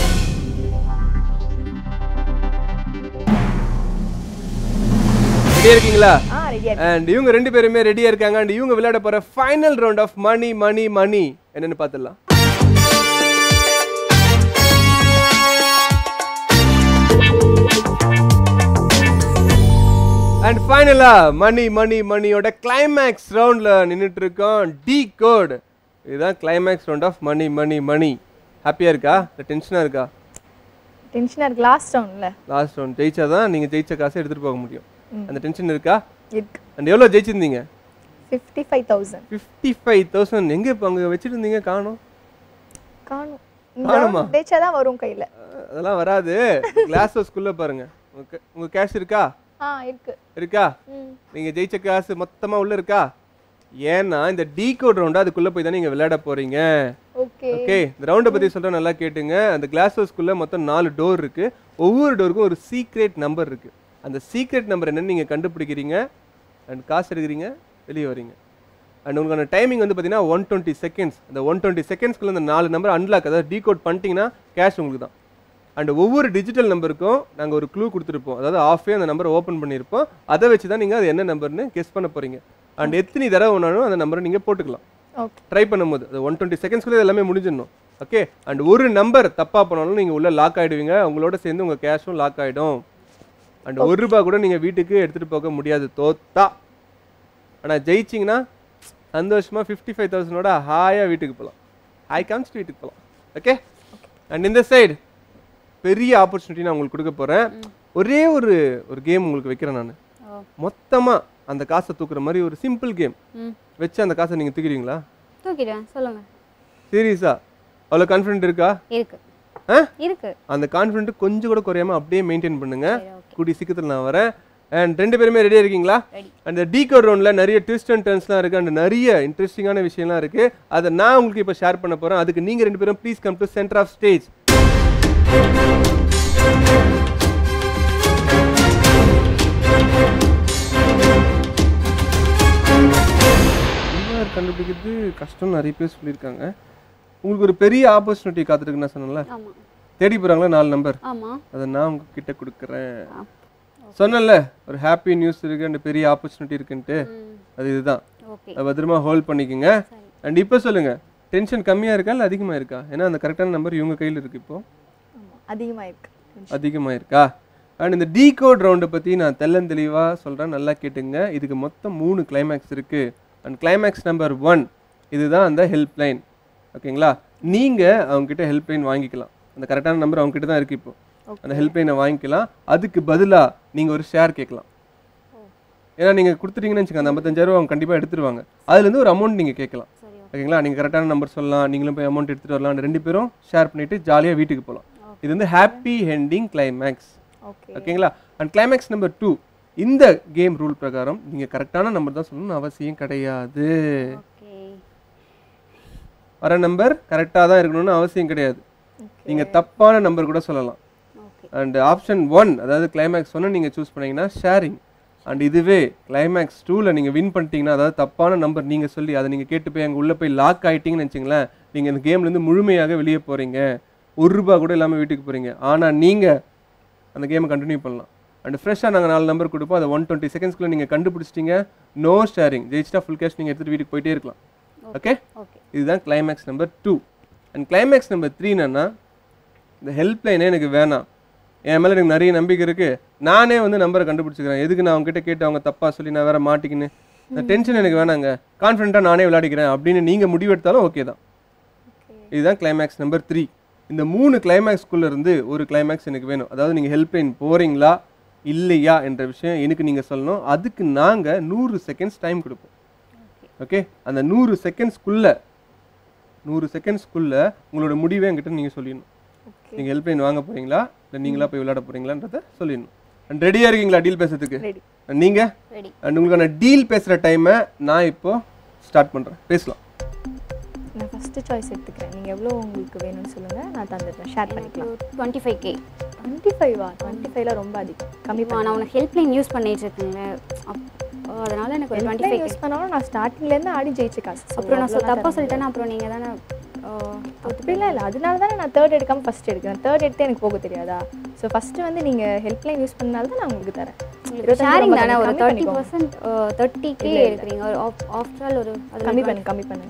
ரெடியா இருக்கீங்களா ஆ ரெடியா அண்ட் இவங்க ரெண்டு பேருமே ரெடியா இருக்காங்க அண்ட் இவங்க விளையாட போற final round of money money money என்னன்னு பார்த்துடலாம் அண்ட் ஃபைனலா மணி மணி மணியோட கிளைமேக்ஸ் ரவுண்ட்ல நின்னுட்டு இருக்கோம் டி கோட் இதுதான் climax round of money money money ஹாப்பியா இருக்கா இல்லை டென்ஷனா இருக்கா டென்ஷனா இருக்கு லாஸ்ட் ரவுண்ட்ல லாஸ்ட் ரவுண்ட் ஜெயிச்சாதான் நீங்க ஜெயிச்ச காசை எடுத்துட்டு போக முடியும் அந்த டென்ஷன் இருக்கா இருக்கு அண்ட் எவ்வளோ ஜெயிச்சிருந்தீங்க fifty five thousand fifty five thousand எங்கே இப்போ அங்கே வச்சுருந்தீங்க காணும் காணும் காணுமா? இந்த ஜெயிச்சாதான் வரும் கையில அதெல்லாம் வராது கிளாஸ் ஹவுஸ்குள்ளே பாருங்க உங்க உங்கள் கேஷ் இருக்கா ஆ இருக்கு இருக்கா ம் நீங்கள் ஜெயிச்ச காசு மொத்தமாக உள்ள இருக்கா ஏன்னா இந்த டீ கோட் ரவுண்டு அதுக்குள்ளே போய் தான் நீங்கள் விளையாட போகிறீங்க ஓகே ஓகே இந்த ரவுண்டை பற்றி சொல்கிறேன் நல்லா கேட்டுங்க அந்த கிளாஸ் ஹவுஸ்க்குள்ளே மொத்தம் நாலு டோர் இருக்குது ஒவ்வொரு டோருக்கும் ஒரு சீக்ரெட் நம்பர் இருக்குது அந்த சீக்ரெட் நம்பர் என்னன்னு நீங்கள் கண்டுபிடிக்கிறீங்க அண்ட் காசு எடுக்கிறீங்க வெளியே வரீங்க அண்ட் உங்களுக்கான டைமிங் வந்து பார்த்தீங்கன்னா ஒன் டுவெண்ட்டி செகண்ட்ஸ் அந்த ஒன் டுவெண்ட்டி செகண்ட்ஸ்க்குள்ள அந்த நாலு நம்பர் அன்லாக் அதாவது டீகோட் பண்ணிட்டீங்கன்னா கேஷ் உங்களுக்கு தான் அண்ட் ஒவ்வொரு டிஜிட்டல் நம்பருக்கும் நாங்கள் ஒரு க்ளூ கொடுத்துருப்போம் அதாவது ஆஃபே அந்த நம்பரை ஓப்பன் பண்ணியிருப்போம் அதை வச்சு தான் நீங்கள் அது என்ன நம்பர்னு கெஸ் பண்ண போகிறீங்க அண்ட் எத்தனை தடவை வேணாலும் அந்த நம்பரை நீங்கள் போட்டுக்கலாம் ஓகே ட்ரை பண்ணும்போது அது ஒன் டுவெண்ட்டி செகண்ட்ஸ்க்குள்ளே எல்லாமே முடிஞ்சிடணும் ஓகே அண்ட் ஒரு நம்பர் தப்பாக பண்ணாலும் நீங்கள் உள்ள லாக் ஆகிடுவீங்க உங்களோட சேர்ந்து உங்கள் கேஷும் லாக் ஆகிடும் அண்ட் ஒரு ரூபா கூட நீங்கள் வீட்டுக்கு எடுத்துகிட்டு போக முடியாது தோத்தா ஆனால் ஜெயிச்சிங்கன்னா சந்தோஷமாக ஃபிஃப்டி ஃபைவ் தௌசண்டோட ஹாயாக வீட்டுக்கு போகலாம் ஹாய் காமிச்சிட்டு வீட்டுக்கு போகலாம் ஓகே அண்ட் இந்த சைடு பெரிய ஆப்பர்ச்சுனிட்டி நான் உங்களுக்கு கொடுக்க போகிறேன் ஒரே ஒரு ஒரு கேம் உங்களுக்கு வைக்கிறேன் நான் ஓ. மொத்தமாக அந்த காசை தூக்குற மாதிரி ஒரு சிம்பிள் கேம் ம் வச்சு அந்த காசை நீங்கள் தூக்கிடுவீங்களா தூக்கிடுவேன் சொல்லுங்க சீரியஸா அவ்வளோ கான்ஃபிடென்ட் இருக்கா இருக்கு ஆ இருக்கு அந்த கான்ஃபிடென்ட் கொஞ்சம் கூட குறையாம அப்படியே மெயின்டைன் பண்ணுங்க சரி ஓகே கூடி சீக்கிரத்தில் நான் வரேன் அண்ட் ரெண்டு பேருமே ரெடியாக இருக்கீங்களா Ready. அந்த டீகோட் ரவுண்டில் நிறைய ட்விஸ்ட் அண்ட் டர்ன்ஸ்லாம் இருக்குது அண்ட் நிறைய இன்ட்ரெஸ்டிங்கான விஷயம்லாம் இருக்குது அதை நான் உங்களுக்கு இப்போ ஷேர் பண்ண போகிறேன் அதுக்கு நீங்கள் ரெண்டு பேரும் please come to centre of stage கண்டுபிடிக்கிறது கஷ்டம் நிறைய பேர் சொல்லியிருக்காங்க உங்களுக்கு ஒரு பெரிய ஆப்பர்ச்சுனிட்டி காத்துருக்கு நான் சொன்னேன்ல ஆமா தேடி போகிறாங்களா நாலு நம்பர் ஆமா அதை நான் உங்ககிட்ட கொடுக்குறேன் ஆ. சொன்னேன்ல ஒரு ஹாப்பி நியூஸ் இருக்கு அண்ட் பெரிய ஆப்பர்ச்சுனிட்டி இருக்குன்ட்டு ம் அது இதுதான் ஓகே அதை பத்திரமா ஹோல்ட் பண்ணிக்கோங்க சரி அண்ட் இப்போ சொல்லுங்க டென்ஷன் கம்மியா இருக்கா இல்லை அதிகமா இருக்கா ஏன்னா அந்த கரெக்டான நம்பர் இவங்க கையில் இருக்கு இப்போ ஆமா அதிகமா இருக்கு அதிகமா இருக்கா அண்ட் இந்த டீ கோட் ரவுண்டை பற்றி நான் தெள்ளந்தெளிவாக சொல்கிறேன் நல்லா கேட்டுங்க இதுக்கு மொத்தம் மூணு கிளைமேக்ஸ் இருக்கு அண்ட் கிளைமேக்ஸ் நம்பர் ஒன் இதுதான் அந்த ஹெல்ப் லைன் ஓகேங்களா நீங்கள் அவங்ககிட்ட ஹெல்ப் லைன் வாங்கிக்கலாம் அந்த கரெக்டான நம்பர் அவங்ககிட்ட தான் இருக்கு இப்போ அந்த ஹெல்ப் லைனை வாங்கிக்கலாம் அதுக்கு பதிலாக நீங்கள் ஒரு ஷேர் கேட்கலாம் ஏன்னா நீங்கள் கொடுத்துட்டீங்கன்னு வச்சுக்கோங்க அந்த ஐம்பத்தஞ்சாயிரம் அவங்க கண்டிப்பாக எடுத்துருவாங்க அதுலேருந்து ஒரு அமௌண்ட் நீங்கள் கேட்கலாம் சரி ஓகேங்களா நீங்கள் கரெக்டான நம்பர் சொல்லலாம் நீங்களும் போய் அமௌண்ட் எடுத்துகிட்டு வரலாம் ரெண்டு பேரும் ஷேர் பண்ணிவிட்டு ஜாலியாக வீட்டுக்கு போகலாம் இது வந்து ஹாப்பி ஹெண்டிங் கிளைமேக்ஸ் ஓகே ஓகேங்களா அண்ட் கிளைமேக்ஸ் நம்பர் டூ இந்த கேம் ரூல் பிரகாரம் நீங்கள் கரெக்டான நம்பர் தான் சொல்லணும்னு அவசியம் கிடையாது ஓகே வர நம்பர் கரெக்டாக தான் இருக்கணும்னு அவசியம் கிடையாது நீங்க தப்பான நம்பர் கூட சொல்லலாம் ஓகே அண்ட் ஆப்ஷன் ஒன் அதாவது கிளைமேக்ஸ் ஒன்று நீங்கள் சூஸ் பண்ணீங்கன்னா ஷேரிங் அண்ட் இதுவே கிளைமேக்ஸ் டூவில் நீங்கள் வின் பண்ணிட்டீங்கன்னா அதாவது தப்பான நம்பர் நீங்கள் சொல்லி அதை நீங்கள் கேட்டு போய் அங்கே உள்ளே போய் லாக் ஆகிட்டீங்கன்னு வச்சுங்களேன் நீங்கள் இந்த கேம்லேருந்து முழுமையாக வெளியே போகிறீங்க ஒரு ரூபா கூட இல்லாமல் வீட்டுக்கு போகிறீங்க ஆனால் நீங்கள் அந்த கேமை கண்டினியூ பண்ணலாம் அண்ட் ஃப்ரெஷ்ஷாக நாங்கள் நாலு நம்பர் கொடுப்போம் அதை ஒன் டுவெண்ட்டி செகண்ட்ஸ்க்குள்ளே நீங்கள் கண்டுபிடிச்சிட்டீங்க நோ ஷேரிங் ஜெயிச்சிட்டா ஃபுல் கேஷ் நீங்கள் எடுத்துகிட்டு வீட்டுக்கு போயிட்டே இருக்கலாம் ஓகே ஓகே இதுதான் climax number two and climax number three என்னன்னா இந்த ஹெல்ப்லைனே எனக்கு வேணாம் என் மேலே எனக்கு நிறைய நம்பிக்கை இருக்குது நானே வந்து நம்பரை கண்டுபிடிச்சிக்கிறேன் எதுக்கு நான் அவங்க கிட்ட கேட்டு அவங்க தப்பாக சொல்லி நான் வேற மாட்டிக்கின்னு இந்த டென்ஷன் எனக்கு வேணாங்க கான்ஃபிடென்ட்டாக நானே விளையாடிக்கிறேன் அப்படின்னு நீங்கள் முடிவெடுத்தாலும் ஓகே தான் இதுதான் கிளைமேக்ஸ் நம்பர் த்ரீ இந்த மூணு கிளைமேக்ஸ்குள்ளே இருந்து ஒரு கிளைமேக்ஸ் எனக்கு வேணும் அதாவது நீங்கள் ஹெல்ப்லைன் போகிறீங்களா இல்லையா என்ற விஷயம் எனக்கு நீங்கள் சொல்லணும் அதுக்கு நாங்கள் நூறு செகண்ட்ஸ் டைம் கொடுப்போம் ஓகே அந்த நூறு செகண்ட்ஸ்க்குள்ளே நூறு செகண்ட்ஸ்க்குள்ளே உங்களோட முடிவை என்கிட்ட நீங்கள் சொல்லிடணும் நீங்கள் ஹெல்ப்லைன் வாங்க போகிறீங்களா இல்லை நீங்களா போய் விளையாட போகிறீங்களான்றத சொல்லிடணும் அண்ட் ரெடியாக இருக்கீங்களா டீல் பேசுறதுக்கு ரெடி நீங்கள் ரெடி அண்ட் உங்களுக்கான டீல் பேசுகிற டைமை நான் இப்போ ஸ்டார்ட் பண்ணுறேன் பேசலாம் நான் ஃபஸ்ட்டு சாய்ஸ் எடுத்துக்கிறேன் நீங்கள் எவ்வளோ உங்களுக்கு வேணும்னு சொல்லுங்கள் நான் தந்துடுறேன் ஷேர் பண்ணிக்கலாம் டுவெண்ட்டி ஃபைவ் கே டுவெண்ட்டி ஃபைவா டுவெண்ட்டி ஃபைவ்ல ரொம்ப அதிகம் கம்மி இப்போ நான் உனக்கு ஹெல்ப்லைன் யூஸ் பண்ணிட்டு இருக்கேன்ல அப் அதனால எனக்கு ஒரு டுவெண்ட்டி பண்ணி ஃபைவ் யூஸ் பண்ணாலும் நான் ஸ்டார்டிங்லேருந்து ஆடி ஜெயிச்ச காசு So, அப்புறம் நான் சொ- அவ்வளோலாம் தப்பா தர சொல்லிட்டேன்னா அப்புறம் நீங்கள் தானே அப்படிலாம் இல்லை அதனால தானே நான் தேர்ட் எடுக்காம ஃபர்ஸ்ட் எடுக்கிறேன் தேர்ட் எடுத்து எனக்கு போக தெரியாதா ஸோ ஃபஸ்ட்டு வந்து நீங்கள் ஹெல்ப்லைன் யூஸ் பண்ணனால தான் நான் உங்களுக்கு தரேன் இருபத்தஞ்சு ஷேரிங் ரொம்ப தானே ஒரு கம்மி தேர்ட்டி பண்ணிக்கோங்க. பர்சன்ட் தேர்ட்டி கே எடுக்கிறீங்க ஒரு ஆஃப்டர் ஆல் ஒரு அதுல கம்மி பண்ணு கம்மி பண்ணு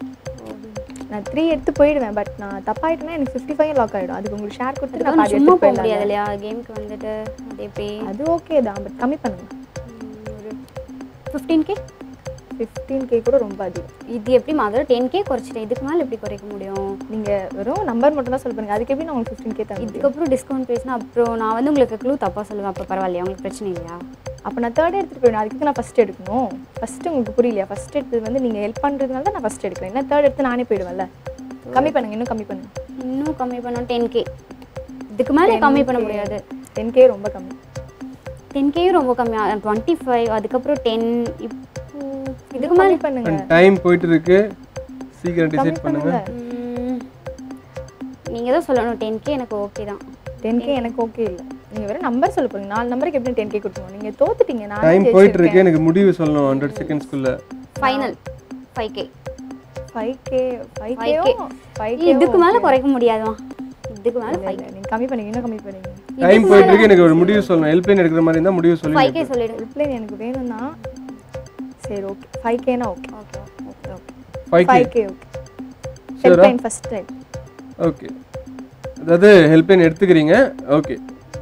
நான் த்ரீ எடுத்து போயிடுவேன் பட் நான் தப்பாயிட்டேன்னா எனக்கு ஃபிஃப்டி ஃபைவ் லாக் ஆகிடும் அதுக்கு உங்களுக்கு ஷேர் கொடுத்துட்டு நான் அதுக்கு பாதி சும்மா எடுத்து போக முடியாது போயிடலாம் இல்லையா கேமுக்கு வந்துட்டு அது எப்படி அது ஓகே தான் பட் கம்மி பண்ணுங்க ம், ஒரு ஃபிஃப்டீன் கே ஃபிஃப்டீன் கே கூட ரொம்ப அதிகம் இது எப்படி மாதிரி டென் கே குறைச்சிட்டேன் இதுக்கு மேலே எப்படி குறைக்க முடியும் நீங்கள் வெறும் நம்பர் மட்டும் தான் சொல்ல போறீங்க அதுக்கு எப்படி நான் உங்களுக்கு ஃபிஃப்டீன் கே தர முடியும் இதுக்கப்புறம் டிஸ்கவுண்ட் பேசினா அப்புறம் நான் வந்து உங்களுக்கு க்ளூ தப்பாக சொல்லுவேன் அப்போ பரவாயில்லையா உங்களுக்கு பிரச்சனை இல்லையா அப்போ நான் தேர்ட் எடுத்துட்டு போயிடும் அதுக்கு நான் ஃபஸ்ட் எடுக்கணும் ஃபஸ்ட்டு உங்களுக்கு புரியலையா ஃபஸ்ட் எடுத்தது வந்து நீங்கள் ஹெல்ப் பண்ணுறதுனால தான் நான் ஃபஸ்ட் எடுக்கிறேன் என்ன தேர்ட் எடுத்து நானே போயிடுவேன்ல கம்மி பண்ணுங்க இன்னும் கம்மி பண்ணுங்க இன்னும் கம்மி பண்ணோம் டென் கே இதுக்கு மேலே கம்மி பண்ண முடியாது டென் கே ரொம்ப கம்மி டென் கேயும் ரொம்ப கம்மியாக டுவெண்ட்டி ஃபைவ் அதுக்கப்புறம் டென் இப்போ இதுக்கு மேலே கம்மி பண்ணுங்க அண்ட் டைம் போயிட்டு இருக்கு சீக்கிரம் கம்மி டிசைட் பண்ணுங்க பண்ணுங்க நீங்கள் தான் சொல்லணும் டென் கே எனக்கு ஓகே தான் டென் கே எனக்கு ஓகே இல்லை நீங்கள் வெறும் நம்பர் சொல்ல போறீங்க நாலு நம்பருக்கு எப்படி டென் கே கொடுக்கணும் நீங்கள் தோத்துட்டீங்க நான் டைம் போயிட்டு இருக்கு எனக்கு முடிவு சொல்லணும் ஹண்ட்ரட் செகண்ட்ஸ்க்குள்ள final five K five K five 5K. K five K இதுக்கு மேலே குறைக்க முடியாதுமா இதுக்கு மேலே ஃபைவ் நீங்கள் கம்மி பண்ணுங்க இன்னும் கம்மி பண்ணுங்க டைம் போயிட்டு இருக்கு எனக்கு ஒரு முடிவு சொல்லணும் ஹெல்ப்லைன் எடுக்கிற மாதிரி இருந்தால் முடிவு ஃபைவ் சொல்லி கே சொல்லிடுங்க ஹெல்ப்லைன் எனக்கு வேணும்னா சரி ஓகே ஃபைவ் கேனா okay okay okay okay five five K okay Sure-ஆ? ஹெல்ப்லைன் ஃபர்ஸ்ட் டைம் ஓகே அதாவது ஹெல்ப்லைன் எடுத்துக்கிறீங்க ஓகே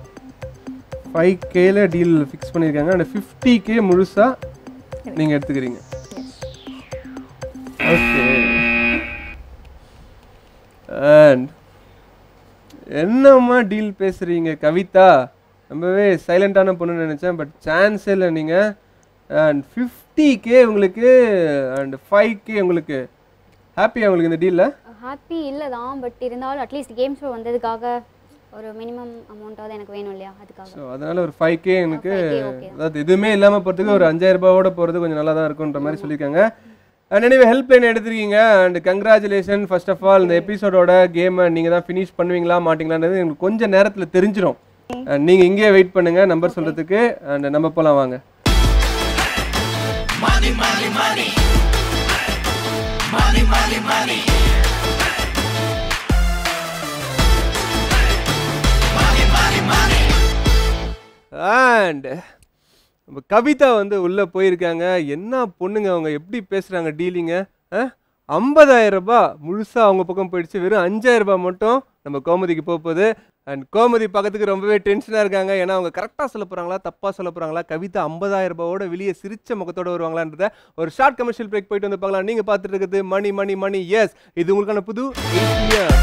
ஃபைவ் கேல டீல் ஃபிக்ஸ் பண்ணியிருக்காங்க அண்ட் ஃபிஃப்டி கே முழுசா நீங்கள் எடுத்துக்கிறீங்க ஓகே அண்ட் என்னம்மா டீல் பேசுகிறீங்க கவிதா ரொம்பவே சைலண்டான பொண்ணு நினச்சேன் பட் சான்ஸே இல்லை நீங்கள் அண்ட் ஃபிஃப்டி கே உங்களுக்கு அண்ட் ஃபைவ் கே உங்களுக்கு ஹாப்பியா உங்களுக்கு இந்த டீலில் ஹாப்பி இல்லை தான் பட் இருந்தாலும் அட்லீஸ்ட் கேம் ஷோ வந்ததுக்காக ஒரு மினிமம் அமௌண்ட்டாவது எனக்கு வேணும் இல்லையா அதுக்காக ஸோ அதனால ஒரு ஃபைவ் கே எனக்கு 5K okay. அதாவது எதுவுமே இல்லாமல் போகிறதுக்கு ஒரு அஞ்சாயிரம் ரூபாவோட போகிறது கொஞ்சம் நல்லா தான் இருக்குன்ற மாதிரி சொல்லியிருக்காங்க அண்ட் எனவே ஹெல்ப் லைன் எடுத்திருக்கீங்க and congratulation first of all இந்த எபிசோடோட கேமை நீங்கள் தான் ஃபினிஷ் பண்ணுவீங்களா மாட்டீங்களான்றது எங்களுக்கு கொஞ்சம் நேரத்தில் தெரிஞ்சிடும் அண்ட் நீங்கள் இங்கேயே வெயிட் பண்ணுங்க நம்பர் சொல்கிறதுக்கு அண்ட் நம்ம போகலாம் வாங்க அண்ட் நம்ம கவிதா வந்து உள்ளே போயிருக்காங்க என்ன பொண்ணுங்க அவங்க எப்படி பேசுகிறாங்க டீலிங்க ஐம்பதாயிரம் ரூபாய் முழுசாக அவங்க பக்கம் போயிடுச்சு வெறும் அஞ்சாயிரம் ரூபாய் மட்டும் நம்ம கோமதிக்கு போக போகுது அண்ட் கோமதி பக்கத்துக்கு ரொம்பவே டென்ஷனாக இருக்காங்க ஏன்னா அவங்க கரெக்டாக சொல்ல போகிறாங்களா தப்பாக சொல்ல போகிறாங்களா கவிதா ஐம்பதாயிரம் ரூபாயோட வெளியே சிரிச்ச முகத்தோட வருவாங்களான்றத ஒரு ஷார்ட் கமர்ஷியல் பிரேக் போயிட்டு வந்து பார்க்கலாம் நீங்கள் பார்த்துட்டு இருக்குது மணி மணி மணி எஸ் இது உங்களுக்கான புது ATM.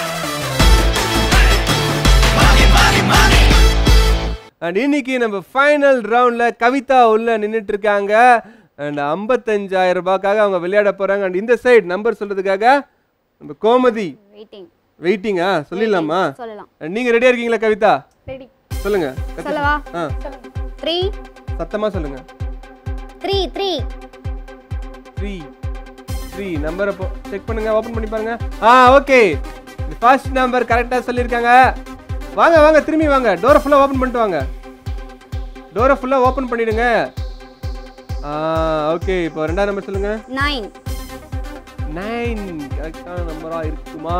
அண்ட் இன்னைக்கு நம்ம ஃபைனல் ரவுண்ட்ல கவிதா உள்ள நின்னுட்டு இருக்காங்க அண்ட் ஐம்பத்தஞ்சாயிரம் ரூபாய்க்காக அவங்க விளையாட போறாங்க அண்ட் இந்த சைடு நம்பர் சொல்றதுக்காக நம்ம கோமதி வெயிட்டிங் வெயிட்டிங்கா சொல்லிடலாமா சொல்லலாம் And நீங்க ரெடியா இருக்கீங்களா கவிதா ரெடி சொல்லுங்க சொல்லவா ஆ த்ரீ சத்தமா சொல்லுங்க த்ரீ த்ரீ த்ரீ த்ரீ நம்பரை செக் பண்ணுங்க ஓபன் பண்ணி பாருங்க ஆ ஓகே ஃபர்ஸ்ட் நம்பர் கரெக்டா சொல்லியிருக்காங்க வாங்க வாங்க திரும்பி வாங்க டோரை ஃபுல்லா ஓபன் பண்ணிட்டு வாங்க டோரை ஃபுல்லா ஓபன் பண்ணிடுங்க ஆ ஓகே இப்போ ரெண்டாவது நம்பர் சொல்லுங்க நைன் நைன் கரெக்டான நம்பரா இருக்குமா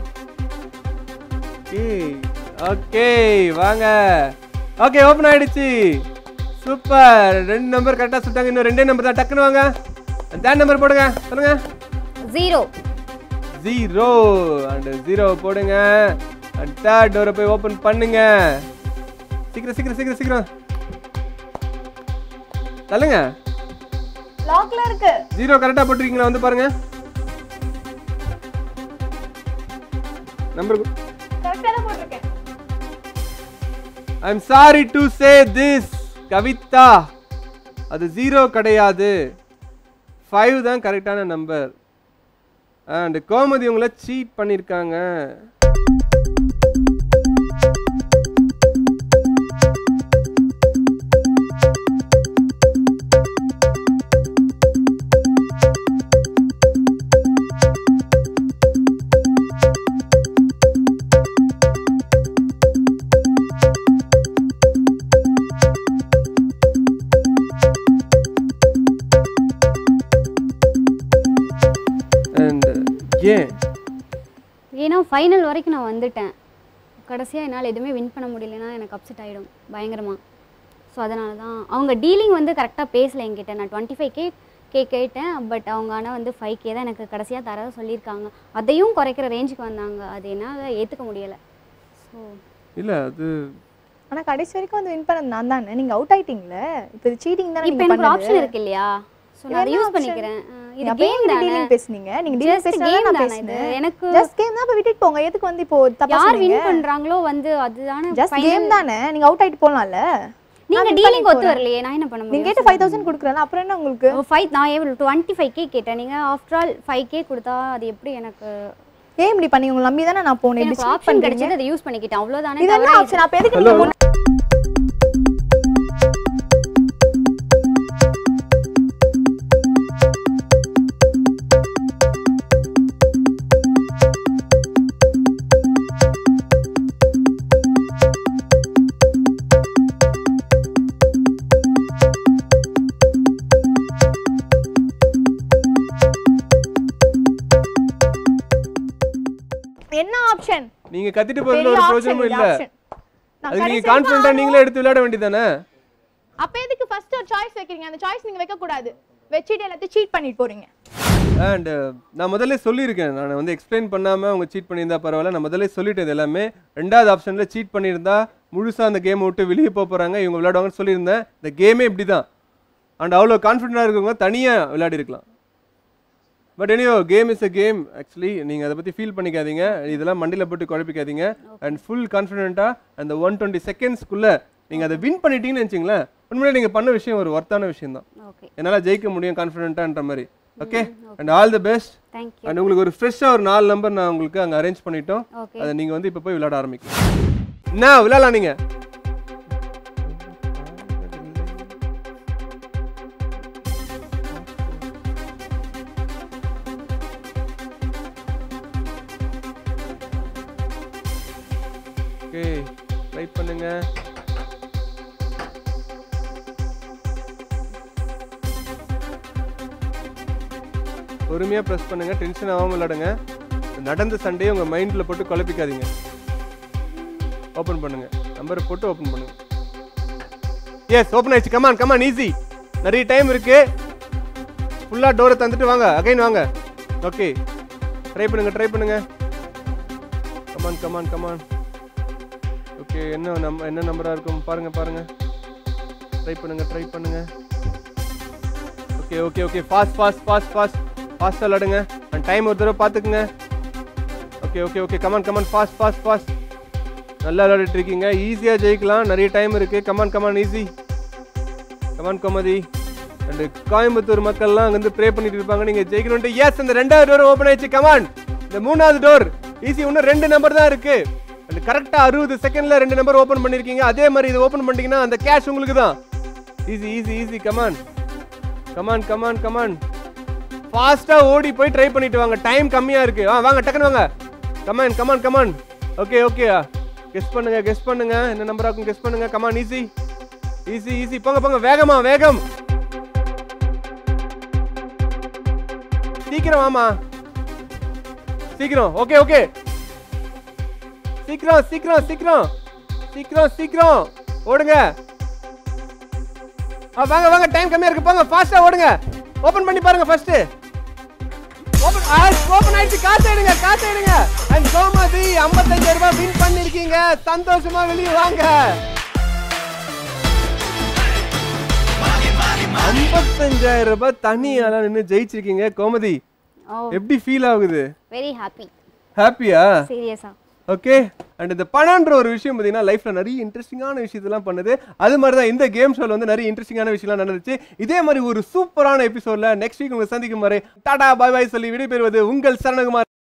ஓகே ஓகே வாங்க ஓகே ஓபன் ஆயிடுச்சு சூப்பர் ரெண்டு நம்பர் கரெக்டா சொல்லிட்டாங்க இன்னும் ரெண்டே நம்பர் தான் டக்குன்னு வாங்க தேர்ட் நம்பர் போடுங்க சொல்லுங்க ஜீரோ ஜீரோ அண்ட் ஜீரோ போடுங்க அண்ட் தேர்ட் டோரை போய் ஓபன் பண்ணுங்க சீக்கிரம் சீக்கிரம் சீக்கிரம் சீக்கிரம் தள்ளுங்க லாக்ல இருக்கு ஜீரோ கரெக்டா போட்டிருக்கீங்களா வந்து பாருங்க நம்பர் கரெக்டா தான் போட்டிருக்கேன் I am sorry to say this Kavitha அது ஜீரோ கிடையாது ஃபைவ் தான் கரெக்டான நம்பர் அண்ட் கோமதி உங்களை சீட் பண்ணியிருக்காங்க அண்ட் ஏன் ஏன்னா ஃபைனல் வரைக்கும் நான் வந்துட்டேன் கடைசியாக என்னால் எதுவுமே வின் பண்ண முடியலன்னா எனக்கு அப்செட் ஆகிடும் பயங்கரமாக ஸோ அதனால தான் அவங்க டீலிங் வந்து கரெக்டாக பேசல என்கிட்ட நான் டுவெண்ட்டி ஃபைவ் கே கே கேட்டேன் பட் அவங்க ஆனால் வந்து ஃபைவ் கே தான் எனக்கு கடைசியாக தரதா சொல்லியிருக்காங்க அதையும் குறைக்கிற ரேஞ்சுக்கு வந்தாங்க அது என்னால் ஏற்றுக்க முடியலை ஸோ இல்லை அது ஆனா கடைசி வரைக்கும் வந்து வின் பண்ணது நான் தானே நீங்க அவுட் ஆயிட்டீங்களே இப்போ இது சீட்டிங் தானே இப்போ நீங்க எனக்கு ஆப்ஷன் பண்ணது இருக்கு இல்லையா ஸோ இது நான் அதை என்ன யூஸ் option? பண்ணிக்கிறேன் அஹ் இது அப்ப ஏன் கேம் என்கிட்ட தானே dealing பேசுனீங்க நீங்க டீலிங் Just பேசினா game நான் தானே இது. பேசினேன் எனக்கு ஜஸ்ட் கேம் தான் அப்ப விட்டுட்டு போங்க எதுக்கு வந்து இப்போ தப்பா யார் சொன்னீங்க வின் பண்றாங்களோ வந்து அதுதானே ஜஸ்ட் final. கேம் தானே நீங்க அவுட் ஆயிட்டு போலாம்ல நீங்க நான் win டீலிங் பண்ணிட்டு ஒத்து போறேன். வரலையே நான் என்ன பண்ண நீங்க முடியும் கேட்ட ஃபைவ் தௌசண்ட் கொடுக்குறேன் அப்புறம் என்ன உங்களுக்கு ஃபைவ் நான் எவ்வளோ டுவெண்ட்டி ஃபைவ் கே கேட்டேன் நீங்க ஆஃப்டர் ஆல் ஃபைவ் கே கொடுத்தா அது எப்படி எனக்கு ஏன் இப்படி பண்ணி உங்களை நம்பி தானே நான் போனேன் இப்படி எனக்கு cheat ஆப்ஷன் பண்றீங்க கிடைச்சது அதை யூஸ் பண்ணிக்கிட்டேன் அவ்வளவுதானே இது என்ன தவிர ஆப்ஷன் அப்ப எதுக்கு Hello. நீங்க முன்ன- என்ன ஆப்ஷன் நீங்க கத்திட்டு போறதுல ஒரு பிரயோஜனமும் இல்ல அதுக்கு நீங்க கான்ஃபிடண்டா நீங்களே எடுத்து விளையாட வேண்டியதானே அப்ப எதுக்கு ஃபர்ஸ்ட் ஒரு சாய்ஸ் வைக்கிறீங்க அந்த சாய்ஸ் நீங்க வைக்க கூடாது வச்சிட்டு எல்லாத்தையும் சீட் பண்ணிட்டு போறீங்க அண்ட் நான் முதல்ல சொல்லியிருக்கேன் நான் வந்து எக்ஸ்பிளைன் பண்ணாம அவங்க சீட் பண்ணியிருந்தா பரவாயில்ல நான் முதல்ல சொல்லிட்டேன் இது எல்லாமே ரெண்டாவது ஆப்ஷன்ல சீட் பண்ணியிருந்தா முழுசா அந்த கேம் விட்டு வெளியே போக போறாங்க இவங்க விளையாடுவாங்கன்னு சொல்லியிருந்தேன் இந்த கேமே இப்படி தான் அண்ட் அவ்வளோ கான்ஃபிடண்டாக இருக்கவங்க தனியா விளையாடி இருக்கலாம் but anyway game is a game actually நீங்கள் அதை பற்றி ஃபீல் பண்ணிக்காதீங்க இதெல்லாம் மண்டியில் போட்டு குழப்பிக்காதீங்க அண்ட் ஃபுல் கான்ஃபிடென்ட்டாக அந்த ஒன் டுவெண்ட்டி செகண்ட்ஸ்க்குள்ளே நீங்கள் அதை வின் பண்ணிட்டீங்கன்னு நினச்சிங்களேன் உண்மையிலே நீங்கள் பண்ண விஷயம் ஒரு ஒர்த்தான விஷயம் தான் ஓகே என்னால் ஜெயிக்க முடியும் கான்ஃபிடென்ட்டான்ற மாதிரி okay and all the best thank you and உங்களுக்கு ஒரு ஃப்ரெஷ்ஷாக ஒரு நாலு நம்பர் நான் உங்களுக்கு அங்கே அரேஞ்ச் பண்ணிட்டோம் ஓகே அதை நீங்கள் வந்து இப்போ போய் விளையாட ஆரம்பிக்கலாம் என்ன விளையாடலாம் நீங்கள் ஓகே ட்ரை பண்ணுங்க பொறுமையாக ப்ரெஸ் பண்ணுங்க டென்ஷன் ஆகாமல் விளையாடுங்க நடந்த சண்டையை உங்கள் மைண்டில் போட்டு குழப்பிக்காதீங்க ஓப்பன் பண்ணுங்க நம்பரை போட்டு ஓப்பன் பண்ணுங்க எஸ் ஓப்பன் ஆயிடுச்சு கமான் கமான் ஈஸி நிறைய டைம் இருக்கு ஃபுல்லாக டோரை தந்துட்டு வாங்க அகைன் வாங்க ஓகே ட்ரை பண்ணுங்க ட்ரை பண்ணுங்க கமான் கமான் கமான் ஓகே என்ன நம் என்ன நம்பராக இருக்கும் பாருங்க பாருங்க ட்ரை பண்ணுங்க ட்ரை பண்ணுங்க okay okay okay fast fast fast fast ஃபாஸ்ட்டாக விளாடுங்க அண்ட் டைம் ஒரு தடவை பார்த்துக்குங்க okay okay okay come on come on fast fast fast நல்லா விளையாடிட்டு இருக்கீங்க ஈஸியாக ஜெயிக்கலாம் நிறைய டைம் இருக்கு come on come on easy come on Gomathi and Coimbatore மக்கள்லாம் அங்க வந்து ப்ரே பண்ணிட்டு இருப்பாங்க நீங்க ஜெயிக்கணும்ட்டு எஸ் அந்த ரெண்டாவது டோர் ஓப்பன் ஆயிடுச்சு கமான் இந்த மூணாவது டோர் ஈஸி இன்னும் ரெண்டு நம்பர் தான் இருக்கு அண்ட் கரெக்டா அறுபது செகண்ட்ல ரெண்டு நம்பர் ஓப்பன் பண்ணிருக்கீங்க அதே மாதிரி இது ஓப்பன் பண்ணிட்டீங்கன்னா அந்த கேஷ் உங்களுக்கு தான் easy easy easy come on come on come on come on ஃபாஸ்டா ஓடி போய் ட்ரை பண்ணிட்டு வாங்க டைம் கம்மியா இருக்கு ஆ வாங்க டக்குன்னு வாங்க come on come on come on okay okay guess பண்ணுங்க கெஸ் பண்ணுங்க என்ன நம்பரா இருக்கும் கெஸ் பண்ணுங்க கமான் ஈஸி ஈஸி ஈஸி போங்க போங்க வேகமா வேகம் சீக்கிரம் வாமா சீக்கிரம் ஓகே ஓகே சீக்கிரம் சீக்கிரம் சீக்கிரம் சீக்கிரம் சீக்கிரம் ஓடுங்க ஆ வாங்க வாங்க டைம் கம்மியா இருக்கு போங்க ஃபாஸ்டா ஓடுங்க ஓபன் பண்ணி பாருங்க ஃபர்ஸ்ட் ஓபன் ஆ ஓபன் ஆயிடுச்சு காசு எடுங்க காசு எடுங்க அண்ட் கோமதி 55000 ரூபாய் வின் பண்ணிருக்கீங்க சந்தோஷமா வெளிய வாங்க 55000 ரூபாய் தனியால நின்னு ஜெயிச்சிருக்கீங்க கோமதி ஓ எப்படி ஃபீல் ஆகுது வெரி ஹாப்பி ஹாப்பியா சீரியஸா ஓகே அண்ட் இந்த பணம்ன்ற ஒரு விஷயம் பார்த்தீங்கன்னா லைஃப்ல நிறைய இன்ட்ரெஸ்டிங்கான விஷயத்தெல்லாம் பண்ணுது அது மாதிரி தான் இந்த கேம் ஷோல வந்து நிறைய இன்ட்ரெஸ்டிங்கான விஷயம்லாம் நடந்துச்சு இதே மாதிரி ஒரு சூப்பரான எபிசோட்ல நெக்ஸ்ட் வீக் உங்களை சந்திக்கும் வரை டாடா பாய் பாய் சொல்லி விடைபெறுவது உங்கள் சரணகுமார்